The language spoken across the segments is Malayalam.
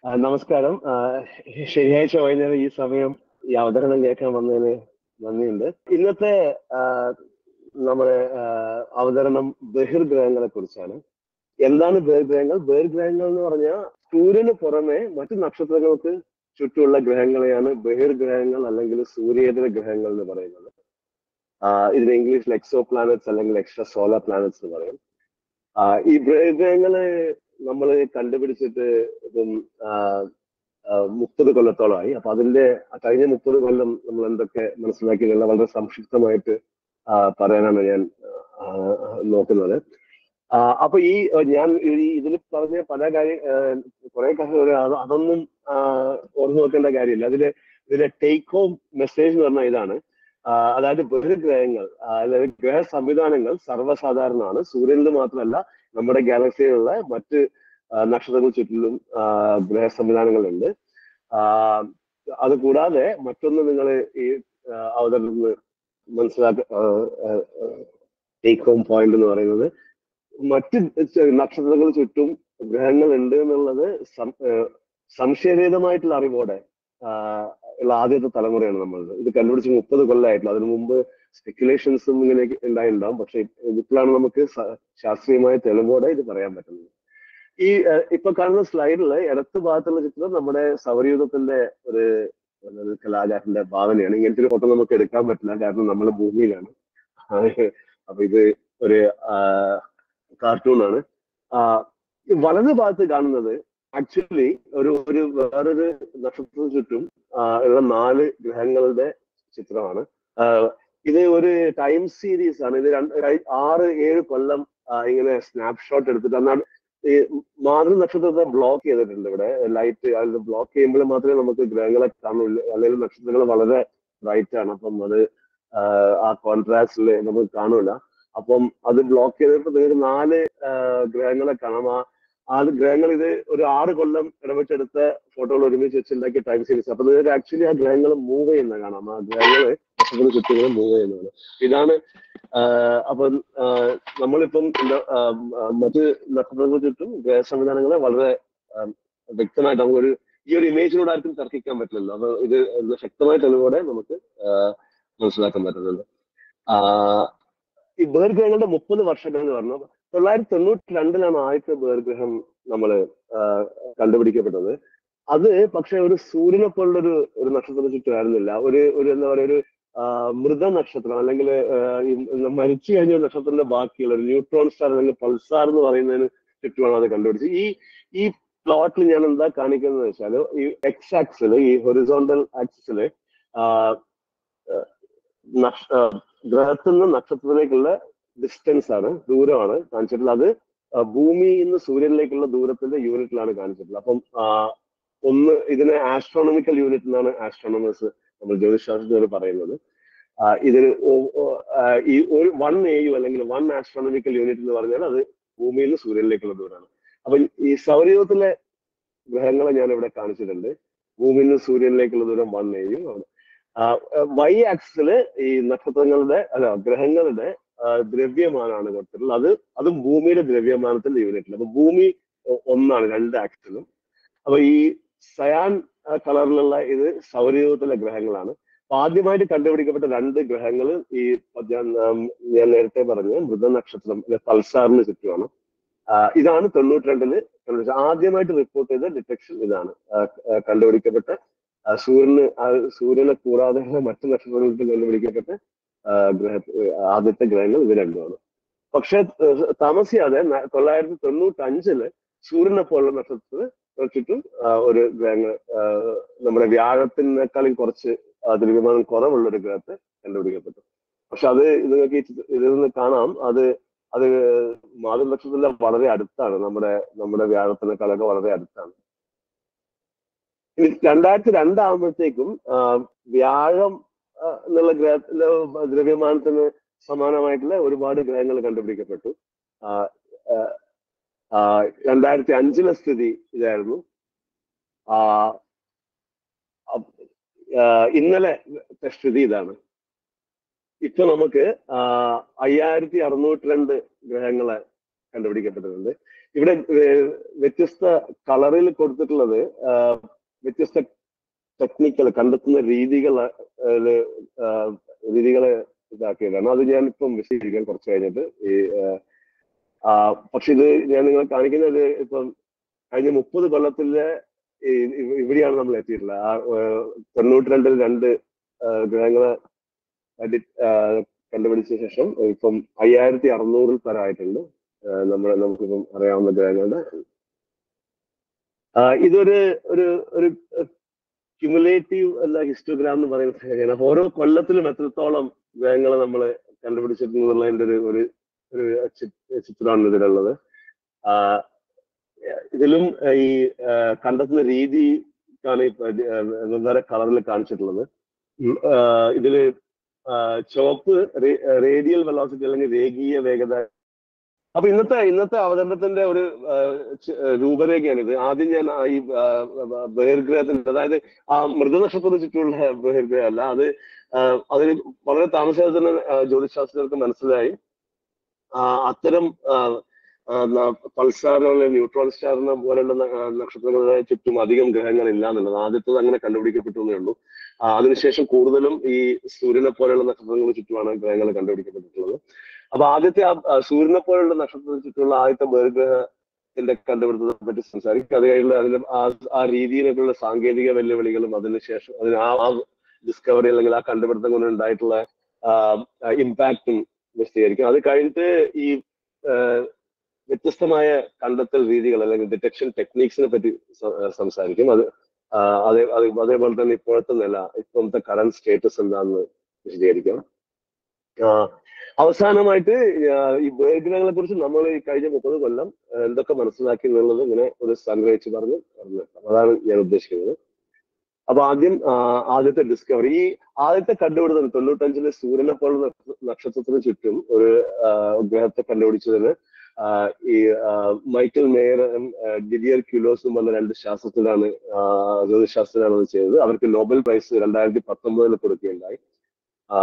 ആ, നമസ്കാരം ആ, ശനിയാഴ്ച വൈകുന്നേരം ഈ സമയം ഈ അവതരണം കേൾക്കാൻ വന്നതിന് നന്ദിയുണ്ട് ഇന്നത്തെ ആ, നമ്മുടെ ആ, അവതരണം ബഹിർഗ്രഹങ്ങളെ കുറിച്ചാണ് എന്താണ് ബഹിർഗ്രഹങ്ങൾ ബഹിർഗ്രഹങ്ങൾ എന്ന് പറഞ്ഞാൽ സൂര്യന് പുറമെ മറ്റു നക്ഷത്രങ്ങൾക്ക് ചുറ്റുമുള്ള ഗ്രഹങ്ങളെയാണ് ബഹിർഗ്രഹങ്ങൾ അല്ലെങ്കിൽ സൂര്യേതര ഗ്രഹങ്ങൾ എന്ന് പറയുന്നത് ആ, ഇതിന് ഇംഗ്ലീഷിൽ എക്സോ പ്ലാനറ്റ്സ് അല്ലെങ്കിൽ എക്സ്ട്രാ സോളാർ പ്ലാനറ്റ്സ് എന്ന് പറയും ആ, ഈ ബഹിർഗ്രഹങ്ങള് നമ്മൾ കണ്ടുപിടിച്ചിട്ട് ഇപ്പം മുപ്പത് കൊല്ലത്തോളമായി അപ്പൊ അതിന്റെ ആ കഴിഞ്ഞ മുപ്പത് കൊല്ലം നമ്മൾ എന്തൊക്കെ മനസ്സിലാക്കിയതെല്ലാം വളരെ സംക്ഷിപ്തമായിട്ട് ആ, പറയാനാണ് ഞാൻ ആ, നോക്കുന്നത് ആ, അപ്പൊ ഈ ആ, ഞാൻ ഈ ഇതിൽ പറഞ്ഞ പല കാര്യം കുറെ കാര്യങ്ങൾ അത് അതൊന്നും ആ, ഓർമ്മ വെക്കേണ്ട കാര്യമില്ല അതില് ഇതിലെ ടേക്ക് ഹോം മെസ്സേജ് എന്ന് പറഞ്ഞാൽ ഇതാണ് ആ, അതായത് ബഹിർഗ്രഹങ്ങൾ ആ, അതായത് ഗ്രഹ സംവിധാനങ്ങൾ സർവ്വസാധാരണമാണ് സൂര്യനിൽ മാത്രമല്ല നമ്മുടെ ഗാലക്സിയിലുള്ള മറ്റ് ആ, നക്ഷത്രങ്ങൾ ചുറ്റിലും ആ, ഗ്രഹ സംവിധാനങ്ങളുണ്ട് ആ, അത് കൂടാതെ മറ്റൊന്ന് നിങ്ങൾ ഈ ആ, അവതരണത്തിൽ മനസ്സിലാക്ക ടേക്ക് ഹോം പോയിന്റ് എന്ന് പറയുന്നത് മറ്റ് ച- നക്ഷത്രങ്ങൾ ചുറ്റും ഗ്രഹങ്ങൾ ഉണ്ട് എന്നുള്ളത് സം- ആ, സംശയരഹിതമായിട്ടുള്ള അറിവോടെ ആ, ഉള്ള ആദ്യത്തെ തലമുറയാണ് നമ്മളത് ഇത് കണ്ടുപിടിച്ച് മുപ്പത് കൊല്ലമായിട്ടുള്ള അതിനു മുമ്പ് സ്പെക്കുലേഷൻസും ഇങ്ങനെ ഉണ്ടായിട്ടുണ്ടാവും പക്ഷെ ഇപ്പോഴാണ് നമുക്ക് സ- ശാസ്ത്രീയമായ തെളിവോടെ ഇത് പറയാൻ പറ്റുന്നത് ഈ ഏഹ്, ഇപ്പൊ കാണുന്ന സ്ലൈഡിൽ ഇടത്ത് ഭാഗത്തുള്ള ചിത്രം നമ്മുടെ സൗരയൂഥത്തിന്റെ ഒരു ഒരു കലാകാരന്റെ ഭാവനയാണ് ഇങ്ങനത്തെ ഒരു ഫോട്ടോ നമുക്ക് എടുക്കാൻ പറ്റില്ല കാരണം നമ്മൾ ഭൂമിയിലാണ് അപ്പൊ ഇത് ഒരു കാർട്ടൂണാണ് വലത് ഭാഗത്ത് കാണുന്നത് ആക്ച്വലി ഒരു ഒരു വേറൊരു നക്ഷത്രത്തിന് ചുറ്റും ആ, ഉള്ള നാല് ഗ്രഹങ്ങളുടെ ചിത്രമാണ് ആ, ഇത് ഒരു ടൈം സീരീസ് ആണ് ഇത് രണ്ട് കഴി- ആറ് ഏഴ് കൊല്ലം ആ, ഇങ്ങനെ സ്നാപ്ഷോട്ട് എടുത്തിട്ട് അന്നാണ് ഈ മാതൃ നക്ഷത്രത്തെ ബ്ലോക്ക് ചെയ്തിട്ടുണ്ട് ഇവിടെ ലൈറ്റ് അത് ബ്ലോക്ക് ചെയ്യുമ്പോൾ മാത്രമേ നമുക്ക് ഗ്രഹങ്ങളെ കാണുള്ളൂ അല്ലെങ്കിൽ നക്ഷത്രങ്ങൾ വളരെ ബ്രൈറ്റ് ആണ് അപ്പം അത് ആ, ആ കോൺട്രാസ്റ്റിൽ നമുക്ക് കാണൂല അപ്പം അത് ബ്ലോക്ക് ചെയ്തപ്പോൾ നിങ്ങൾക്ക് നാല് ആ, ഗ്രഹങ്ങളെ കാണാം ആ ആ ഗ്രഹങ്ങൾ ഇത് ഒരു ആറ് കൊല്ലം ഇടപെട്ടെടുത്ത ഫോട്ടോകൾ ഒരുമിച്ച് വെച്ചുണ്ടാക്കിയ ടൈം സീരീസ് അപ്പൊ നിങ്ങൾക്ക് ആക്ച്വലി ആ ഗ്രഹങ്ങൾ മൂവ് ചെയ്യുന്ന കാണാം ആ ഗ്രഹങ്ങള് നക്ഷത്രത്തിന് ചുറ്റും ഇങ്ങനെ മൂവ് ചെയ്യുന്നതാണ് ഇതാണ് ആഹ് അപ്പം ആഹ് നമ്മളിപ്പം എന്താ ആഹ് ആഹ് മറ്റ് നക്ഷത്രങ്ങൾക്ക് ചുറ്റും ഗ്രഹ സംവിധാനങ്ങളെ വളരെ ആഹ് വ്യക്തമായിട്ട് നമുക്കൊരു ഈ ഒരു ഇമേജിനോട് ആർക്കും തർക്കിക്കാൻ പറ്റില്ലല്ലോ അപ്പൊ ഇത് ഇത് ശക്തമായ തെളിവോടെ നമുക്ക് ആഹ് മനസ്സിലാക്കാൻ പറ്റുന്നുണ്ട് ആഹ് ഈ ബഹിർഗ്രഹങ്ങളുടെ മുപ്പത് വർഷങ്ങൾ എന്ന് പറഞ്ഞു തൊള്ളായിരത്തി തൊണ്ണൂറ്റി രണ്ടിലാണ് ആദ്യത്തെ ബഹിർഗ്രഹം നമ്മൾ കണ്ടുപിടിക്കപ്പെട്ടത് അത് പക്ഷെ ഒരു സൂര്യനെ പോലുള്ള ഒരു ഒരു നക്ഷത്രത്തിന് ചുറ്റുമായിരുന്നില്ല ഒരു ഒരു എന്താ പറയുക ഒരു ആ, മൃത നക്ഷത്രം അല്ലെങ്കിൽ മരിച്ചു കഴിഞ്ഞ ഒരു നക്ഷത്രത്തിന്റെ ബാക്കിയുള്ള ഒരു ന്യൂട്രോൺ സ്റ്റാർ അല്ലെങ്കിൽ പൾസാർ എന്ന് പറയുന്നതിന് ചുറ്റുമാണ് അത് കണ്ടുപിടിച്ചത് ഈ ഈ പ്ലോട്ടിൽ ഞാൻ എന്താ കാണിക്കുന്നത് വെച്ചാൽ ഈ എക്സ് ആക്സിൽ ഈ ഹൊറിസോണ്ടൽ ആക്സിസില് ഗ്രഹത്തിൽ നിന്ന് നക്ഷത്രത്തിലേക്കുള്ള ഡിസ്റ്റൻസ് ആണ് ദൂരമാണ് കാണിച്ചിട്ടുള്ളത് അത് ആ, ഭൂമിയിൽ നിന്ന് സൂര്യനിലേക്കുള്ള ദൂരത്തിന്റെ യൂണിറ്റിലാണ് കാണിച്ചിട്ടുള്ളത് അപ്പം ആ, ഒന്ന് ഇതിനെ ആസ്ട്രോണമിക്കൽ യൂണിറ്റ് എന്നാണ് ആസ്ട്രോണമേഴ്സ് നമ്മൾ ജ്യോതിശാസ്ത്രത്തിൽ പറയുന്നത് ആ, ഇതിന് ഓ- ഓ- ആ, ഈ ഒരു വൺ എ യു അല്ലെങ്കിൽ വൺ ആസ്ട്രോണമിക്കൽ യൂണിറ്റ് എന്ന് പറഞ്ഞാൽ അത് ഭൂമിയിൽ നിന്ന് സൂര്യനിലേക്കുള്ള ദൂരമാണ് അപ്പൊ ഈ സൗരയൂഥത്തിലെ ഗ്രഹങ്ങളെ ഞാൻ ഇവിടെ കാണിച്ചിട്ടുണ്ട് ഭൂമിയിൽ നിന്ന് സൂര്യനിലേക്കുള്ള ദൂരം വൺ എ യു ആണ് വൈ ആക്സില് ഈ നക്ഷത്രങ്ങളുടെ അല്ല ഗ്രഹങ്ങളുടെ ആ, ദ്രവ്യമാനാണ് കൊടുത്തിട്ടുള്ളത് അത് അതും ഭൂമിയുടെ ദ്രവ്യമാനത്തിന്റെ യൂണിറ്റിൽ അപ്പൊ ഭൂമി ഒ- ഒന്നാണ് രണ്ട് ആക്സിലും അപ്പൊ ഈ സയാൻ കളറിലുള്ള ഇത് സൗരയൂഥത്തിലെ ഗ്രഹങ്ങളാണ് അപ്പൊ ആദ്യമായിട്ട് കണ്ടുപിടിക്കപ്പെട്ട രണ്ട് ഗ്രഹങ്ങൾ ഈ ഞാൻ ഉം, ഞാൻ നേരത്തെ പറഞ്ഞ മൃതനക്ഷത്രം പൾസാറിന് ചുറ്റുമാണ് ആ, ഇതാണ് തൊണ്ണൂറ്റി രണ്ടില് കണ്ടുപിടിച്ചത് ആദ്യമായിട്ട് റിപ്പോർട്ട് ചെയ്ത ഡിറ്റക്ഷൻ ഇതാണ് ആ, ആ, കണ്ടുപിടിക്കപ്പെട്ട ആ, സൂര്യന് ആ, സൂര്യനെ കൂടാതെ മറ്റു നക്ഷത്രങ്ങൾക്ക് കണ്ടുപിടിക്കപ്പെട്ട ആ, ഗ്രഹ ആദ്യത്തെ ഗ്രഹങ്ങൾ ഇത് രണ്ടുമാണ് പക്ഷെ ഏഹ്, താമസിയാതെ ന- തൊള്ളായിരത്തി തൊണ്ണൂറ്റി അഞ്ചില് സൂര്യനെ പോലുള്ള നക്ഷത്രത്തിന് ചുറ്റും ആ, ഒരു ഗ്രഹങ്ങൾ ആ, നമ്മുടെ വ്യാഴത്തിനേക്കാളും കുറച്ച് ആ, ദ്രവ്യമാനം കുറവുള്ള ഒരു ഗ്രഹത്തെ കണ്ടുപിടിക്കപ്പെട്ടു പക്ഷെ അത് നിങ്ങൾക്ക് ഈ ചിത്ര- ഇതിൽ നിന്ന് കാണാം അത് അത് മാതൃ നക്ഷത്രത്തിലെ വളരെ അടുത്താണ് നമ്മുടെ നമ്മുടെ വ്യാഴത്തിനേക്കാളൊക്കെ വളരെ അടുത്താണ് ഇനി രണ്ടായിരത്തി രണ്ടാകുമ്പോഴത്തേക്കും ആ, വ്യാഴം ആ, എന്നുള്ള ഗ്രഹത്തിലെ ദ്രവ്യമാനത്തിന് സമാനമായിട്ടുള്ള ഒരുപാട് ഗ്രഹങ്ങൾ കണ്ടുപിടിക്കപ്പെട്ടു ആ, ആ, ആ, രണ്ടായിരത്തി അഞ്ചിലെ സ്ഥിതി ഇതായിരുന്നു ആ, അ- ആ, ഇന്നലെ സ്ഥിതി ഇതാണ് ഇപ്പൊ നമുക്ക് ആ, അയ്യായിരത്തി അറുന്നൂറ്റി രണ്ട് ഗ്രഹങ്ങളെ കണ്ടുപിടിക്കപ്പെട്ടിട്ടുണ്ട് ഇവിടെ ഏർ വ്യത്യസ്ത കളറിൽ കൊടുത്തിട്ടുള്ളത് ആ, വ്യത്യസ്ത ടെക്നിക്കൽ കണ്ടെത്തുന്ന രീതികൾ രീതികളെ ഇതാക്കിയതാണ് അത് ഞാൻ ഇപ്പം വിശദീകരിക്കാം കുറച്ച് കഴിഞ്ഞിട്ട് ഈ ആ, ആ, പക്ഷെ ഇത് ഞാൻ നിങ്ങളെ കാണിക്കുന്നത് ഇപ്പം കഴിഞ്ഞ മുപ്പത് കൊല്ലത്തിലെ ഈ ഇവ- ഇവിടെയാണ് നമ്മൾ എത്തിയിട്ടുള്ളത് ആ ഏർ, തൊണ്ണൂറ്റി രണ്ടിൽ രണ്ട് ആ, ഗ്രഹങ്ങളെ അടി- ആ, കണ്ടുപിടിച്ച ശേഷം ഇപ്പം അയ്യായിരത്തി അറുന്നൂറിൽ പരമായിട്ടുണ്ട് ആ, നമ്മുടെ നമുക്കിപ്പം അറിയാവുന്ന ഗ്രഹങ്ങളുടെ ആ, ഇതൊരു ഒരു ഒരു ക്യുമുലേറ്റീവ് അല്ല ഹിസ്റ്റോഗ്രാം എന്ന് പറയുന്ന കാര്യമാണ് അപ്പൊ ഓരോ കൊല്ലത്തിലും എത്രത്തോളം ഗ്രഹങ്ങളെ നമ്മൾ കണ്ടുപിടിച്ചിട്ടുള്ളതിന്റെ ഒരു ഒരു ഒരു ചി- ചിത്രമാണ് ഇതിലുള്ളത് ആ, ഇതിലും ഈ ആ, കണ്ടെത്തുന്ന രീതി ആണ് ഇപ്പൊ ഇത്, ആ, വെവ്വേറെ കളറിൽ കാണിച്ചിട്ടുള്ളത് ഉം, ആ, ഇതില് ആ, ചുവപ്പ് റേഡിയൽ വെലോസിറ്റി അല്ലെങ്കിൽ രേഖീയ വേഗത അപ്പൊ ഇന്നത്തെ ഇന്നത്തെ അവതരണത്തിന്റെ ഒരു ആ, ച- രൂപരേഖയാണ് ഇത് ആദ്യം ഞാൻ ആ ഈ ആ, ആ, ബഹിർഗ്രഹത്തിന്റെ അതായത് ആ മൃഗനക്ഷത്രത്തിന് ചുറ്റുമുള്ള ബഹിർഗ്രഹം അല്ല അത് ആ, അതിന് വളരെ താമസിയാതെ തന്നെ ആ, ജ്യോതിശാസ്ത്രജ്ഞർക്ക് മനസ്സിലായി ആ, അത്തരം ആ, ആ, ന- പൾസാർ അല്ലെങ്കിൽ ന്യൂട്രോൺ സ്റ്റാറിനെ പോലുള്ള ന- ആ, നക്ഷത്രങ്ങളുടെ ചുറ്റും അധികം ഗ്രഹങ്ങൾ ഇല്ല എന്നുള്ളത് ആദ്യത്തത് അങ്ങനെ കണ്ടുപിടിക്കപ്പെട്ടു എന്നേ ഉള്ളൂ ആ, അതിനുശേഷം കൂടുതലും ഈ സൂര്യനെ പോലെയുള്ള നക്ഷത്രങ്ങൾക്ക് ചുറ്റുമാണ് ഗ്രഹങ്ങൾ കണ്ടുപിടിക്കപ്പെട്ടിട്ടുള്ളത് അപ്പൊ ആദ്യത്തെ ആ ആ, സൂര്യനെ പോലെയുള്ള നക്ഷത്രത്തിന് ചുറ്റുമുള്ള ആദ്യത്തെ ബഹിർഗ്രഹത്തിന്റെ കണ്ടുപിടുത്തത്തെ പറ്റി സംസാരിക്കും അത് കഴിഞ്ഞുള്ള അതിന്റെ ആ ആ രീതിയിലേക്കുള്ള സാങ്കേതിക വെല്ലുവിളികളും അതിനുശേഷം അതിന് ആ ആ ഡിസ്കവറി അല്ലെങ്കിൽ ആ കണ്ടുപിടുത്തം കൊണ്ട് ഉണ്ടായിട്ടുള്ള ഇമ്പാക്റ്റും വിശദീകരിക്കും അത് കഴിഞ്ഞിട്ട് ഈ ആ, വ്യത്യസ്തമായ കണ്ടെത്തൽ രീതികൾ അല്ലെങ്കിൽ ഡിറ്റക്ഷൻ ടെക്നീക്സിനെ പറ്റി സ- ആ, സംസാരിക്കും അത് ആ, അതേ അത് അതേപോലെ തന്നെ ഇപ്പോഴത്തെ നില ഇപ്പോഴത്തെ കറന്റ് സ്റ്റേറ്റസ് എന്താണെന്ന് വിശദീകരിക്കാം ആ, അവസാനമായിട്ട് ആ, ഈ ഉപഗ്രഹങ്ങളെ കുറിച്ച് നമ്മൾ ഈ കഴിഞ്ഞ മുപ്പത് കൊല്ലം ആ, എന്തൊക്കെ മനസ്സിലാക്കി എന്നുള്ളത് ഇങ്ങനെ ഒരു സംഗ്രഹിച്ച് പറഞ്ഞ് പറഞ്ഞു വെക്കാം. അതാണ് ഞാൻ ഉദ്ദേശിക്കുന്നത് അപ്പൊ ആദ്യം ആ, ആദ്യത്തെ ഡിസ്കവറി ഈ ആദ്യത്തെ കണ്ടുപിടുത്തം തൊണ്ണൂറ്റഞ്ചിലെ സൂര്യനെ പോലുള്ള നക്ഷ- നക്ഷത്രത്തിന് ചുറ്റും ഒരു ആ, ഗ്രഹത്തെ കണ്ടുപിടിച്ചതിന് ആ, ഈ ആ, മൈക്കൽ മേയറും ആ, ഡിഡിയർ ക്യുലോസും എന്ന രണ്ട് ശാസ്ത്രത്തിലാണ് ആ, ജ്യോതിശാസ്ത്രത്തിലാണ് അത് ചെയ്തത് അവർക്ക് നോബൽ പ്രൈസ് രണ്ടായിരത്തി പത്തൊമ്പതിൽ കൊടുക്കുകയുണ്ടായി ആ,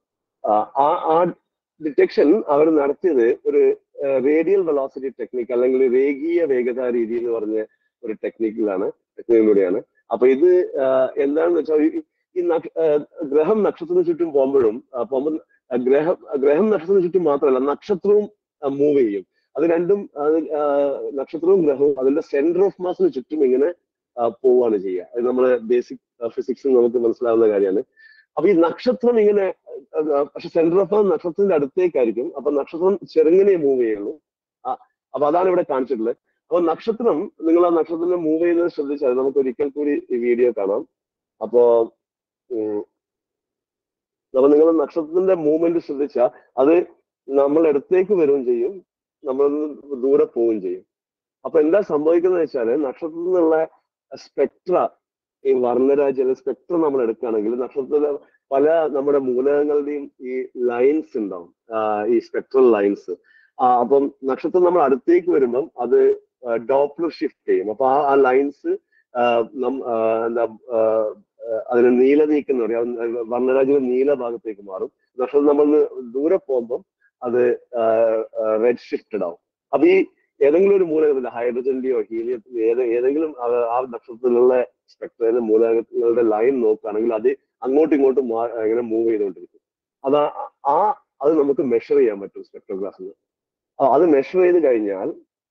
ആ, ആ ആ ഡിറ്റക്ഷൻ അവർ നടത്തിയത് ഒരു റേഡിയൽ വെലോസിറ്റി ടെക്നിക്ക് അല്ലെങ്കിൽ രേഖീയ വേഗത രീതി എന്ന് പറഞ്ഞ ഒരു ടെക്നിക്കിലാണ് ടെക്നിക്കിലൂടെയാണ് അപ്പൊ ഇത് ആ, എന്താണെന്ന് വെച്ചാൽ ഈ- ഈ നക്ഷ- ആ, ഗ്രഹം നക്ഷത്രത്തിന് ചുറ്റും പോകുമ്പോഴും ആ, പോകുമ്പോൾ ഗ്രഹം ഗ്രഹം നക്ഷത്രത്തിന് ചുറ്റും മാത്രമല്ല നക്ഷത്രവും മൂവ് ചെയ്യും അത് രണ്ടും അത് ആ, നക്ഷത്രവും ഗ്രഹവും അതിന്റെ സെന്റർ ഓഫ് മാസിന് ചുറ്റും ഇങ്ങനെ ആ, പോവാണ് ചെയ്യുക അത് നമ്മള് ബേസിക് ഫിസിക്സ് നമുക്ക് മനസ്സിലാവുന്ന കാര്യമാണ് അപ്പൊ ഈ നക്ഷത്രം ഇങ്ങനെ ആ, പക്ഷെ സെന്റർ ഓഫ് മാസ് നക്ഷത്രത്തിന്റെ അടുത്തേക്കായിരിക്കും അപ്പൊ നക്ഷത്രം ചെറുങ്ങനെ മൂവ് ചെയ്യുള്ളൂ ആ, അപ്പൊ അതാണ് ഇവിടെ കാണിച്ചിട്ടുള്ളത് അപ്പൊ നക്ഷത്രം നിങ്ങൾ ആ നക്ഷത്രത്തിന്റെ മൂവ് ചെയ്യുന്നത് ശ്രദ്ധിച്ചാൽ നമുക്ക് ഒരിക്കൽ കൂടി ഈ വീഡിയോ കാണാം അപ്പോ ഉം, അപ്പൊ നിങ്ങൾ നക്ഷത്രത്തിന്റെ മൂവ്മെന്റ് ശ്രദ്ധിച്ചാൽ അത് നമ്മൾ അടുത്തേക്ക് വരികയും ചെയ്യും നമ്മൾ ദൂരെ പോവുകയും ചെയ്യും അപ്പൊ എന്താ സംഭവിക്കുന്നത് വെച്ചാല് നക്ഷത്രത്തിൽ നിന്നുള്ള സ്പെക്ട്ര ഈ വർണ്ണരാജ്യ സ്പെക്ട്ര നമ്മൾ എടുക്കുകയാണെങ്കിൽ നക്ഷത്രത്തിലെ പല നമ്മുടെ മൂലകങ്ങളുടെയും ഈ ലൈൻസ് ഉണ്ടാവും ആ, ഈ സ്പെക്ട്രൽ ലൈൻസ് അപ്പം നക്ഷത്രം നമ്മൾ അടുത്തേക്ക് വരുമ്പം അത് ഡോപ്ലർ ഷിഫ്റ്റ് ചെയ്യും അപ്പൊ ആ ആ ലൈൻസ് എന്താ ആ, ആ, അതിന് നീല നീക്കം എന്ന് പറയും അത് വർണ്ണരാജ്യം നീല ഭാഗത്തേക്ക് മാറും നക്ഷത്രം നമ്മൾ ദൂരെ പോകുമ്പം അത് റെഡ് ഷിഫ്റ്റഡ് ആവും അപ്പൊ ഈ ഏതെങ്കിലും ഒരു മൂലകത്തിന്റെ ഹൈഡ്രജന്റെയോ ഹീലിയത്തിന്റെയോ ഏത് ഏതെങ്കിലും ആ- ആ നക്ഷത്രത്തിലുള്ള സ്പെക്ട്രയുടെ മൂലകങ്ങളുടെ ലൈൻ നോക്കുകയാണെങ്കിൽ അത് അങ്ങോട്ടും ഇങ്ങോട്ടും മാ- ഇങ്ങനെ മൂവ് ചെയ്തുകൊണ്ടിരിക്കും അത് ആ- ആ അത് നമുക്ക് മെഷർ ചെയ്യാൻ പറ്റും സ്പെക്ട്രോഗ്രാഫിൽ അത് മെഷർ ചെയ്ത് കഴിഞ്ഞാൽ